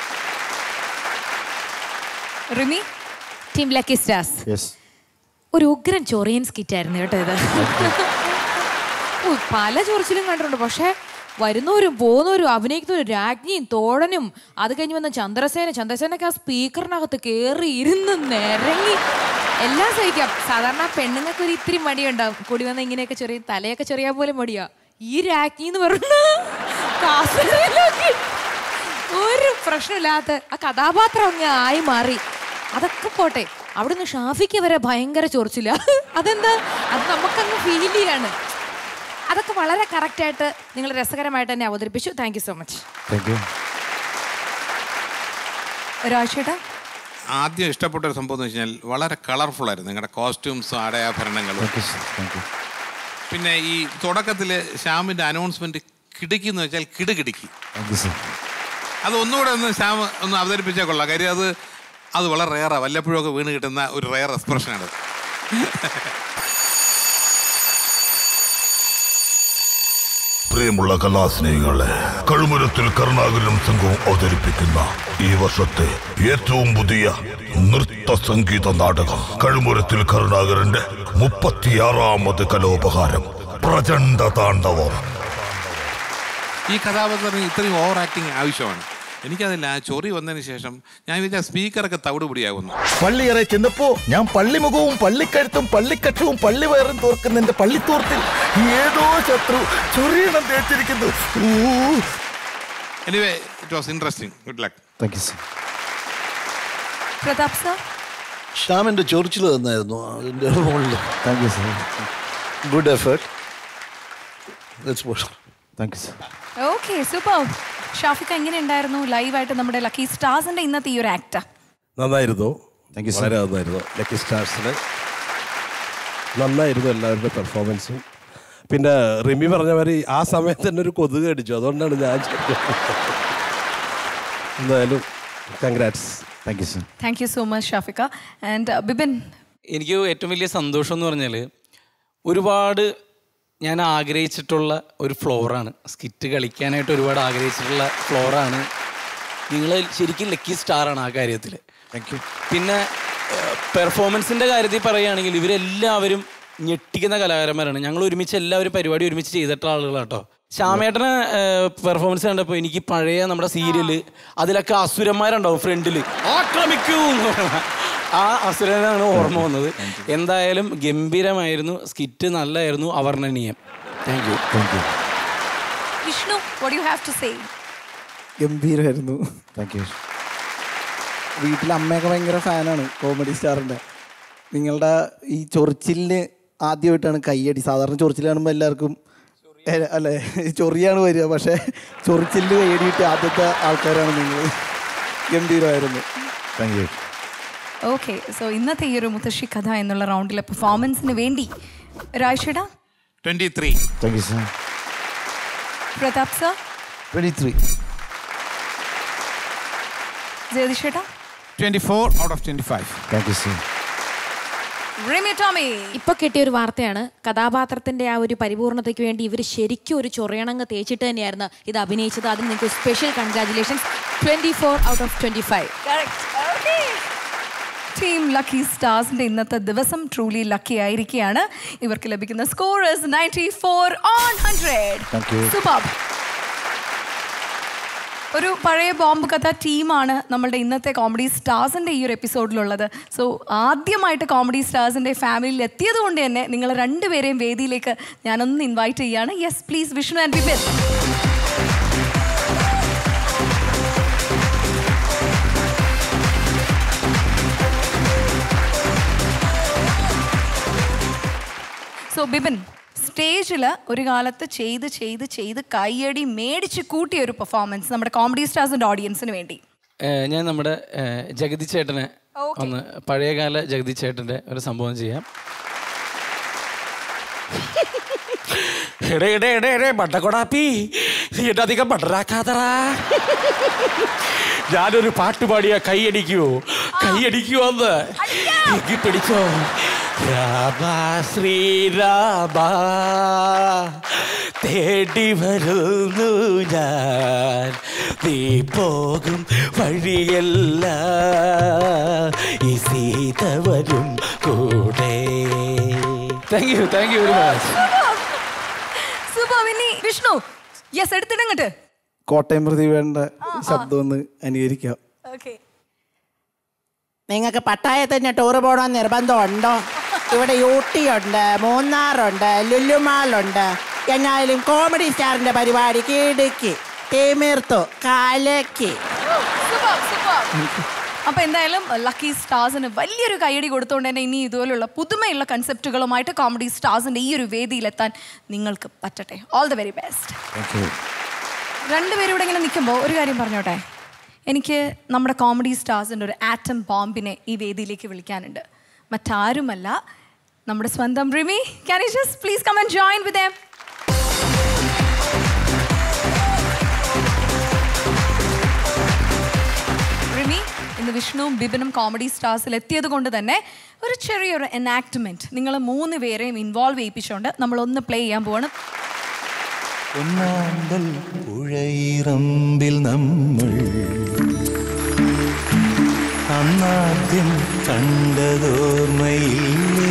Rimi team lucky stars ഒരു ഉഗ്രൻ ചൊറിയൻ സ്കിറ്റ് ആയിരുന്നു കേട്ടോ ഇത് ഓ, പല ചൊറിച്ചിലും കണ്ടിട്ടുണ്ട് പക്ഷേ വരുന്നവരും പോകുന്നവരും അഭിനയിക്കുന്നവരും രാജ്ഞിയും തോഴനും അത് കഴിഞ്ഞ് വന്ന ചന്ദ്രസേന ചന്ദ്രസേനൊക്കെ ആ സ്പീക്കറിനകത്ത് കയറി ഇരുന്ന് നിരങ്ങി എല്ലാം സഹിക്കാം സാധാരണ പെണ്ണുങ്ങൾക്ക് ഒരു ഇത്തിരി മടിയുണ്ടാവും കൂടി വന്ന ഇങ്ങനെയൊക്കെ ചെറിയ തലയൊക്കെ ചെറിയ പോലെ മടിയാ ഈ രാജ്ഞി എന്ന് പറഞ്ഞ കാസർഗോഡിലൊക്കെ ഒരു പ്രശ്നമില്ലാത്ത ആ കഥാപാത്രം അങ്ങ് ആയി മാറി അതൊക്കെ പോട്ടെ അവിടുന്ന് ഷാഫിക്ക് വരെ ഭയങ്കര ചൊറിച്ചില്ല അതെന്താ അത് നമുക്കങ്ങ് ഫീൽ ചെയ്യാണ് അതൊക്കെ വളരെ കറക്റ്റായിട്ട് നിങ്ങൾ രസകരമായിട്ട് തന്നെ അവതരിപ്പിച്ചു താങ്ക് യു സോ മച്ച് രാജേട്ടാ ആദ്യം ഇഷ്ടപ്പെട്ട ഒരു സംഭവം എന്ന് വെച്ചാൽ വളരെ കളർഫുൾ ആയിരുന്നു നിങ്ങളുടെ കോസ്റ്റ്യൂംസും ആടയാഭരണങ്ങളും പിന്നെ ഈ തുടക്കത്തിൽ ശ്യാമിൻ്റെ അനൗൺസ്മെന്റ് കിടുക്കിന്ന് വെച്ചാൽ കിടുകിടുക്കി അത് ഒന്നുകൂടെ ഒന്ന് ശ്യാം ഒന്ന് അവതരിപ്പിച്ചാൽ കൊള്ളാം കാര്യം അത് അത് വളരെ റെയറാണ് വല്ലപ്പോഴും ഒക്കെ വീണ് കിട്ടുന്ന ഒരു റെയർ എക്സ്പ്രഷനാണ് പ്രിയമുള്ള കലാസ്നേഹികളെ കഴുമരത്തിൽ കരുണാകരനും സംഘവും അവതരിപ്പിക്കുന്ന ഈ വർഷത്തെ ഏറ്റവും പുതിയ നൃത്ത സംഗീത നാടകം കഴുമരത്തിൽ കരുണാകരന്റെ മുപ്പത്തിയാറാമത് കലോപഹാരം പ്രചണ്ഡ താണ്ഡവം ഈ കഥാപാത്രത്തിന് ഇത്രയും ഓവർ ആക്ടിങ് ആവശ്യമാണ് എനിക്കതില്ല ആ ചൊറി വന്നതിന് ശേഷം ഞാൻ വിചാരിച്ച സ്പീക്കറൊക്കെ തവിടുപിടിയാകുന്നു പള്ളിയറെ ചെന്നപ്പോ ഞാൻ പള്ളിമുഖവും പള്ളിക്കഴുത്തും പള്ളിക്കക്ഷവും പള്ളി വയറും തോർക്കുന്ന എന്റെ പള്ളിത്തോർത്തിൽ ഏതോ ശത്രു ചൊറിയണം തേച്ചിരിക്കുന്നു ഊ. Anyway it was interesting good luck thank you sir Pratap sir ശ്യാമിൻ്റെ ചൊറിച്ചിൽ തന്നായിരുന്നു അതിൻ്റെ മുകളിൽ thank you sir good effort let's wash thank you sir okay super ഷാഫിക്ക എങ്ങനെ ഉണ്ടായിരുന്നു ലൈവായിട്ട് നമ്മുടെ ലക്കി സ്റ്റാർസിന്റെ ഇന്നത്തെ ഈ ഒരു ആക്ട് നന്നായിരുന്നു Thank you, sir. വളരെ നന്നായിരുന്നു ലക്കി സ്റ്റാർസിന് നന്നായിരുന്നു എല്ലാവരുടെ പെർഫോമൻസും പിന്നെ റിമി പറഞ്ഞ മാതിരി ആ സമയത്ത് തന്നെ ഒരു കൊതുക് അടിച്ചു അതുകൊണ്ടാണ് ഞാൻ ചെയ്തത്. എന്തായാലും congrats thank you sir thank you so much ഷാഫിക്ക ആൻഡ് ബിബിൻ എനിക്ക് ഏറ്റവും വലിയ സന്തോഷം എന്ന് പറഞ്ഞാൽ ഒരുപാട് ഞാൻ ആഗ്രഹിച്ചിട്ടുള്ള ഒരു ഫ്ലോറാണ് സ്കിറ്റ് കളിക്കാനായിട്ട് ഒരുപാട് ആഗ്രഹിച്ചിട്ടുള്ള ഫ്ലോറാണ് നിങ്ങൾ ശരിക്കും ലക്കി സ്റ്റാറാണ് ആ കാര്യത്തിൽ താങ്ക് യു പിന്നെ പെർഫോമൻസിൻ്റെ കാര്യത്തിൽ പറയുകയാണെങ്കിൽ ഇവരെല്ലാവരും ഞെട്ടിക്കുന്ന കലാകാരന്മാരാണ് ഞങ്ങൾ ഒരുമിച്ച് എല്ലാവരും പരിപാടി ഒരുമിച്ച് ചെയ്തിട്ടുള്ള ആളുകളാണ് കേട്ടോ ശ്യാമേട്ടന് പെർഫോമൻസ് കണ്ടപ്പോൾ എനിക്ക് പഴയ നമ്മുടെ സീരിയല് അതിലൊക്കെ അസുരന്മാരുണ്ടാവും ഫ്രണ്ടിൽ ആക്രമിക്കൂ എന്ന് പറയുന്ന ആ അസുരനാണ് ഓർമ്മ വന്നത് എന്തായാലും ഗംഭീരമായിരുന്നു സ്കിറ്റ് നല്ലതായിരുന്നു അവർണ്ണനീയം thank you thank you Vishnu what you have to say ഗംഭീരമായിരുന്നു താങ്ക് യു വീട്ടിൽ അമ്മയൊക്കെ ഭയങ്കര ഫാനാണ് കോമഡി സ്റ്റാറിൻ്റെ നിങ്ങളുടെ ഈ ചൊറിച്ചിലിന് ആദ്യമായിട്ടാണ് കയ്യടി സാധാരണ ചൊറിച്ചിൽ കാണുമ്പോൾ എല്ലാവർക്കും ഏ, അല്ലേ ചൊറിയാണ് വരിക പക്ഷേ ചൊറിച്ചിലിന് കയ്യടിയിട്ട് ആദ്യത്തെ ആൾക്കാരാണ് നിങ്ങൾ ഗംഭീരമായിരുന്നു താങ്ക് യു ഓക്കെ സോ ഇന്നത്തെ ഈ ഒരു മുത്തശ്ശി കഥ എന്നുള്ള റൗണ്ടിലെ പെർഫോമൻസിന് വേണ്ടി രാജേട്ട twenty three thank you sir Pratap sir twenty three ജഗദീഷേട്ട twenty four out of twenty five thank you sir Rimi Tomy ഇപ്പൊ കിട്ടിയ ഒരു വാർത്തയാണ് കഥാപാത്രത്തിന്റെ ആ ഒരു പരിപൂർണതയ്ക്ക് വേണ്ടി ഇവർ ശരിക്കും ഒരു ചൊറിയണങ്ങ് തേച്ചിട്ട് തന്നെയായിരുന്നു ഇത് അഭിനയിച്ചത് അതിന് നിങ്ങൾക്ക് special congratulations twenty four out of twenty five team lucky സ്റ്റാർസിന്റെ ഇന്നത്തെ ദിവസം ട്രൂലി ലക്കി ആയിരിക്കുകയാണ് ഇവർക്ക് ലഭിക്കുന്ന score ninety four on hundred thank you super ഒരു പഴയ ബോംബ് കഥ ടീമാണ് നമ്മളുടെ ഇന്നത്തെ കോമഡി സ്റ്റാർസിൻ്റെ ഈ ഒരു എപ്പിസോഡിലുള്ളത് സോ ആദ്യമായിട്ട് കോമഡി സ്റ്റാർസിൻ്റെ ഫാമിലിയിൽ എത്തിയത് കൊണ്ട് തന്നെ നിങ്ങൾ രണ്ടുപേരെയും വേദിയിലേക്ക് ഞാനൊന്ന് ഇൻവൈറ്റ് ചെയ്യാണ് yes please Vishnu and Vipin so Bibin സ്റ്റേജിൽ ഒരു കാലത്ത് ചെയ്ത് ചെയ്ത് ചെയ്ത് കൈയടി മേടിച്ച് കൂട്ടിയ ഒരു പെർഫോമൻസ് നമ്മുടെ കോമഡി സ്റ്റാർസിൻ്റെ ഓഡിയൻസിന് വേണ്ടി ഏഹ് ഞാൻ നമ്മുടെ ഏഹ് ജഗതി ചേട്ടനെ ഒന്ന് പഴയകാല ജഗതി ചേട്ടൻ്റെ ഒരു സംഭവം ചെയ്യാം എടേ എടേ എടേ എടേ ബട്ടക്കൊടാപ്പി എന്നെ അധികം ബട്ടറാക്കാതറാ ഞാനൊരു പാട്ട് പാടിയ കൈയടിക്കുവോ കൈയടിക്കുവോ എന്ന് എങ്കിൽ പിടിച്ചോ രാമ ശ്രീരാമ തേടി വരുന്നു ഞാൻ നീ പോകും വഴിയല്ല ഈ സീത വരും കൂടെ thank you thank you very much super വിന്നി വിഷ്ണു യെസ് എടുത്തിടങ്ങട്ട് കോട്ടയം പ്രതിഭയുടെ ശബ്ദം ഒന്ന് അനുകരിക്കാം ഓക്കെ നിങ്ങൾക്ക് പട്ടായത്തിന് ടൂർ പോകണമെന്ന് നിർബന്ധമുണ്ടോ ഇവിടെ ഊട്ടിയുണ്ട് മൂന്നാറുണ്ട് ലുലുമാളുണ്ട് എന്നാലും കോമഡി സ്റ്റാറിന്റെ പരിപാടി കിടുക്കി തീമീർത്തു കാലക്കി അപ്പൊ എന്തായാലും ലക്കി സ്റ്റാർസിന് വലിയൊരു കൈയടി കൊടുത്തുകൊണ്ട് തന്നെ ഇനി ഇതുപോലുള്ള പുതുമയുള്ള കൺസെപ്റ്റുകളുമായിട്ട് കോമഡി സ്റ്റാർസിന്റെ ഈ ഒരു വേദിയിലെത്താൻ നിങ്ങൾക്ക് പറ്റട്ടെ ഓൾ ദ വെരി ബെസ്റ്റ് രണ്ടുപേരും ഇവിടെ ഇങ്ങനെ നിൽക്കുമ്പോൾ ഒരു കാര്യം പറഞ്ഞോട്ടെ എനിക്ക് നമ്മുടെ കോമഡി സ്റ്റാർസിൻ്റെ ഒരു ആറ്റം ബോംബിനെ ഈ വേദിയിലേക്ക് വിളിക്കാനുണ്ട് മറ്റാരുമല്ല നമ്മുടെ സ്വന്തം Rimi can you just please come and join with them Rimi ഇന്ന് വിഷ്ണുവും ബിബിനും കോമഡി സ്റ്റാർസിൽ എത്തിയത് കൊണ്ട് തന്നെ ഒരു ചെറിയൊരു എനാക്ട്മെന്റ് നിങ്ങൾ മൂന്ന് പേരെയും ഇൻവോൾവ് ചെയ്യിപ്പിച്ചുകൊണ്ട് നമ്മൾ ഒന്ന് പ്ലേ ചെയ്യാൻ പോവാണ് ഒന്നാമ്പൽ പുഴയിറമ്പിൽ നമ്മൾ അന്നാദ്യം കണ്ടതോർമ്മയില്ലേ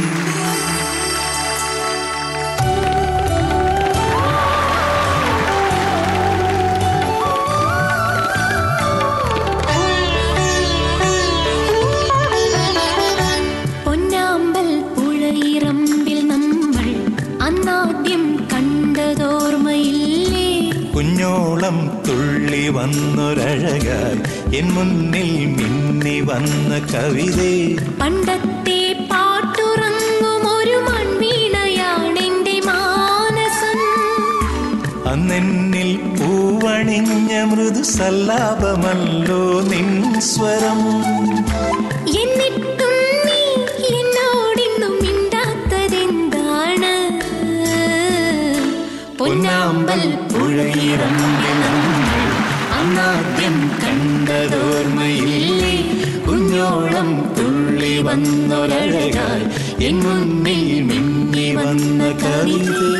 പൊന്നാമ്പൽ പുഴയിറമ്പിൽ നമ്മൾ അന്നാദ്യം കണ്ടതോർമ്മയില്ലേ കുഞ്ഞോളം തുള്ളി വന്നൊരഴകായി എൻ മുന്നിൽ മിന്നി വന്ന കവിതേ പണ്ടത്തെ പാട്ടുറങ്ങും ഒരു മൺവീണയാണെന്റെ മാനസം അന്നെന്നിൽ പൂവണിഞ്ഞ മൃദു സല്ലാപമല്ലോ നിൻ സ്വരം എന്നിട്ടും നീ എന്നോടിന്നും മിണ്ടാത്തതെന്താണ് പൊന്നാമ്പൽ പുഴയിറമ്പിൽ നമ്മൾ അന്നാദ്യം കണ്ടതോർമ്മയില്ലേ കുഞ്ഞോളം തുള്ളി വന്നൊരഴകായി എൻ മുന്നിൽ മിന്നി വന്ന കവിതേ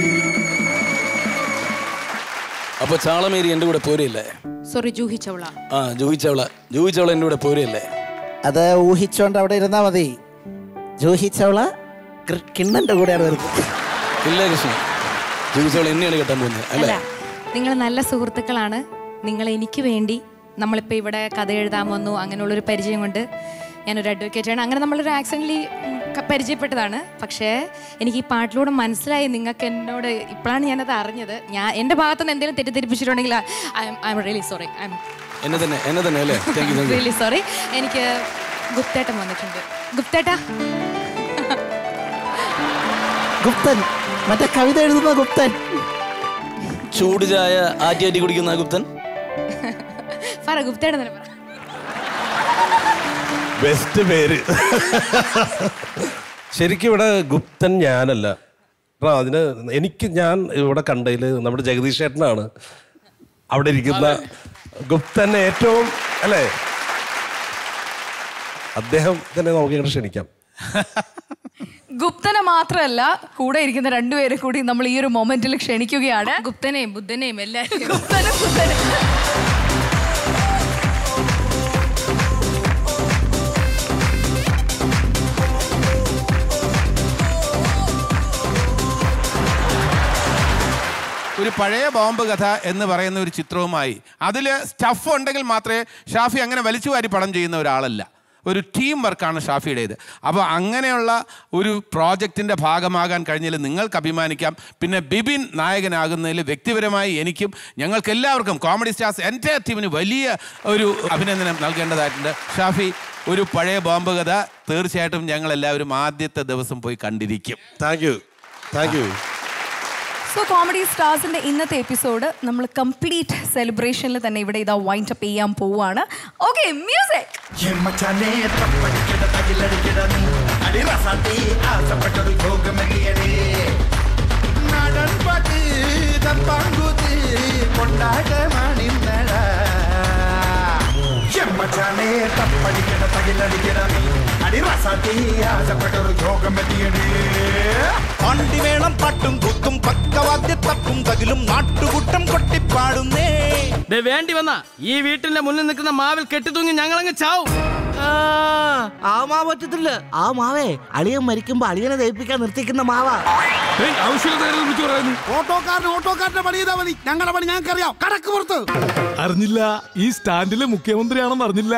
അപ്പൊ ചാളമേരി എൻ്റെ കൂടെ പോരില്ലേ സോറി ജൂഹി ചൗള ആ ജൂഹിച്ചവള ജൂഹിച്ചവള എൻ്റെ കൂടെ പോരില്ലേ അത് ഊഹിച്ചോണ്ട് അവിടെ ഇരുന്നാ മതി ജൂഹിച്ചവള കൃ- കിണ്ണന്റെ കൂടെയാണ് വരുന്നത് ഇല്ല കൃഷ്ണൻ ജൂഹിച്ചവള എന്നെയാണ് കെട്ടാൻ പോകുന്നത് അല്ല അല്ലേ നിങ്ങൾ നല്ല സുഹൃത്തുക്കളാണ് നിങ്ങൾ എനിക്ക് വേണ്ടി നമ്മളിപ്പോൾ ഇവിടെ കഥ എഴുതാൻ വന്നു അങ്ങനെയുള്ളൊരു പരിചയം കൊണ്ട് ഞാനൊരു അഡ്വക്കേറ്റാണ് അങ്ങനെ നമ്മളൊരു ആക്സിഡൻ്റലി പരിചയപ്പെട്ടതാണ് പക്ഷേ എനിക്ക് ഈ പാട്ടിലൂടെ മനസ്സിലായി നിങ്ങൾക്ക് എന്നോട് ഇപ്പോഴാണ് ഞാനത് അറിഞ്ഞത് ഞാൻ എൻ്റെ ഭാഗത്തുനിന്ന് എന്തെങ്കിലും തെറ്റിദ്ധരിപ്പിച്ചിട്ടുണ്ടെങ്കിൽ I'm really sorry I'm എന്നെ തന്നെ എന്നെ തന്നെ അല്ലേ thank you thank you really sorry എനിക്ക് ഗുപ്തേട്ടൻ വന്നിട്ടുണ്ട് ഗുപ്തേട്ടാ ഗുപ്തൻ മറ്റേ കവിത എഴുതുന്ന ഗുപ്തൻ ചൂട് ചായ ആറ്റി ആറ്റി കുടിക്കുന്ന ആ ഗുപ്തൻ പറ ഗുപ്തേട്ടൻ തന്നെ പറ ബെസ്റ്റ് പേര് ശരിക്കും ഇവിടെ ഗുപ്തൻ ഞാനല്ല കാരണം അതിന് എനിക്ക് ഞാൻ ഇവിടെ കണ്ടതിൽ നമ്മുടെ ജഗദീഷ് ചേട്ടനാണ് അവിടെ ഇരിക്കുന്ന ഗുപ്തൻ ഏറ്റവും അല്ലേ അദ്ദേഹം തന്നെ നമുക്ക് ഇങ്ങോട്ട് ക്ഷണിക്കാം ഗുപ്തനെ മാത്രമല്ല കൂടെ ഇരിക്കുന്ന രണ്ടുപേരെ കൂടി നമ്മൾ ഈ ഒരു മൊമെന്റിൽ ക്ഷണിക്കുകയാണ് ഗുപ്തനെയും ബുദ്ധനെയും എല്ലാവരും ഗുപ്തനും ബുദ്ധനും ഒരു പഴയ ബോംബ് കഥ എന്ന് പറയുന്ന ഒരു ചിത്രവുമായി അതിൽ സ്റ്റഫ് ഉണ്ടെങ്കിൽ മാത്രമേ ഷാഫി അങ്ങനെ വലിച്ചുവാരി പടം ചെയ്യുന്ന ഒരാളല്ല ഒരു ടീം വർക്കാണ് ഷാഫിയുടേത് അപ്പോൾ അങ്ങനെയുള്ള ഒരു പ്രോജക്റ്റിൻ്റെ ഭാഗമാകാൻ കഴിഞ്ഞതിൽ നിങ്ങൾക്ക് അഭിമാനിക്കാം പിന്നെ ബിബിൻ നായകനാകുന്നതിൽ വ്യക്തിപരമായി എനിക്കും ഞങ്ങൾക്ക് എല്ലാവർക്കും കോമഡി സ്റ്റാർസ് എൻ്റെ ടീമിന് വലിയ ഒരു അഭിനന്ദനം നൽകേണ്ടതായിട്ടുണ്ട് ഷാഫി ഒരു പഴയ ബോംബ് കഥ തീർച്ചയായിട്ടും ഞങ്ങൾ എല്ലാവരും ആദ്യത്തെ ദിവസം പോയി കണ്ടിരിക്കും thank you thank you so comedy സ്റ്റാർസിന്റെ ഇന്നത്തെ എപ്പിസോഡ് നമ്മൾ കംപ്ലീറ്റ് സെലിബ്രേഷനിൽ തന്നെ ഇവിടെ ഇതാ വൈൻഡ് അപ്പ് ചെയ്യാൻ പോവാണ് ഓക്കെ മ്യൂസിക് കൊണ്ടാട്ടമാണിന്നട ചെമ്മച്ചാനെ തപ്പടിക്കട തകിലടിക്കട നീ അടി റസാത്തി ആശപ്പെട്ടൊരു യോഗം എത്തിയടേ പണ്ടിമേളം പാട്ടും കുത്തും പക്കവാദ്യ തപ്പും തകിലും നാട്ടുകൂട്ടം കൊട്ടിപ്പാടുന്നേ ദേ വേണ്ടി വന്ന ഈ വീട്ടിന്റെ മുന്നിൽ നിൽക്കുന്ന മാവിൽ കെട്ടിത്തൂങ്ങി ഞങ്ങളങ്ങ് ചാവും ആ മാവ് പറ്റത്തില്ല ആ മാവേ അളിയൻ മരിക്കുമ്പോ അളിയനെ ദയിപ്പിക്കാൻ നിർത്തിക്കുന്ന മാവാ ഓട്ടോക്കാരൻ ഓട്ടോക്കാരന്റെ പണി ചെയ്താൽ മതി ഞങ്ങളുടെ പണി ഞങ്ങൾക്ക് അറിയാം കടക്ക് പുറത്ത് അറിഞ്ഞില്ല ഈ സ്റ്റാൻഡിലെ മുഖ്യമന്ത്രിയാണെന്ന് അറിഞ്ഞില്ല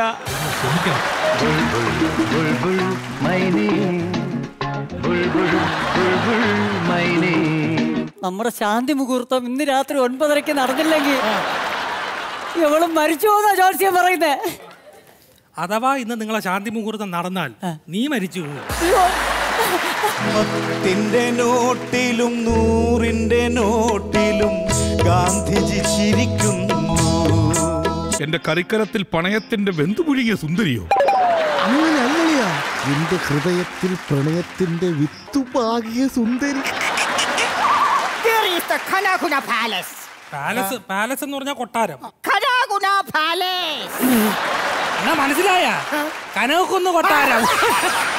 നമ്മുടെ ശാന്തി മുഹൂർത്തം ഇന്ന് രാത്രി ഒൻപതരയ്ക്ക് നടന്നില്ലെങ്കിൽ എവളും മരിച്ചു പോകുന്ന ജോത്സ്യം പറയുന്നേ അഥവാ ഇന്ന് നിങ്ങളെ ശാന്തി മുഹൂർത്തം നടന്നാൽ നീ മരിച്ചു പോകും പത്തിന്റെ നോട്ടിലും നൂറിന്റെ നോട്ടിലും ഗാന്ധിജി ചിരിക്കുന്നു എന്റെ കറിക്കരത്തിൽ പണയത്തിന്റെ വെന്തുപുഴുകിയ സുന്ദരിയോ അങ്ങനെയല്ലളിയാ എന്റെ ഹൃദയത്തിൽ പ്രണയത്തിന്റെ വിത്തുപാകിയ സുന്ദരി There is the Kanaguna Palace. Palace palace എന്ന് പറഞ്ഞാൽ കൊട്ടാരം Kanaguna Palace. എന്നാ മനസ്സിലായ കനകക്കുന്ന് കൊട്ടാരം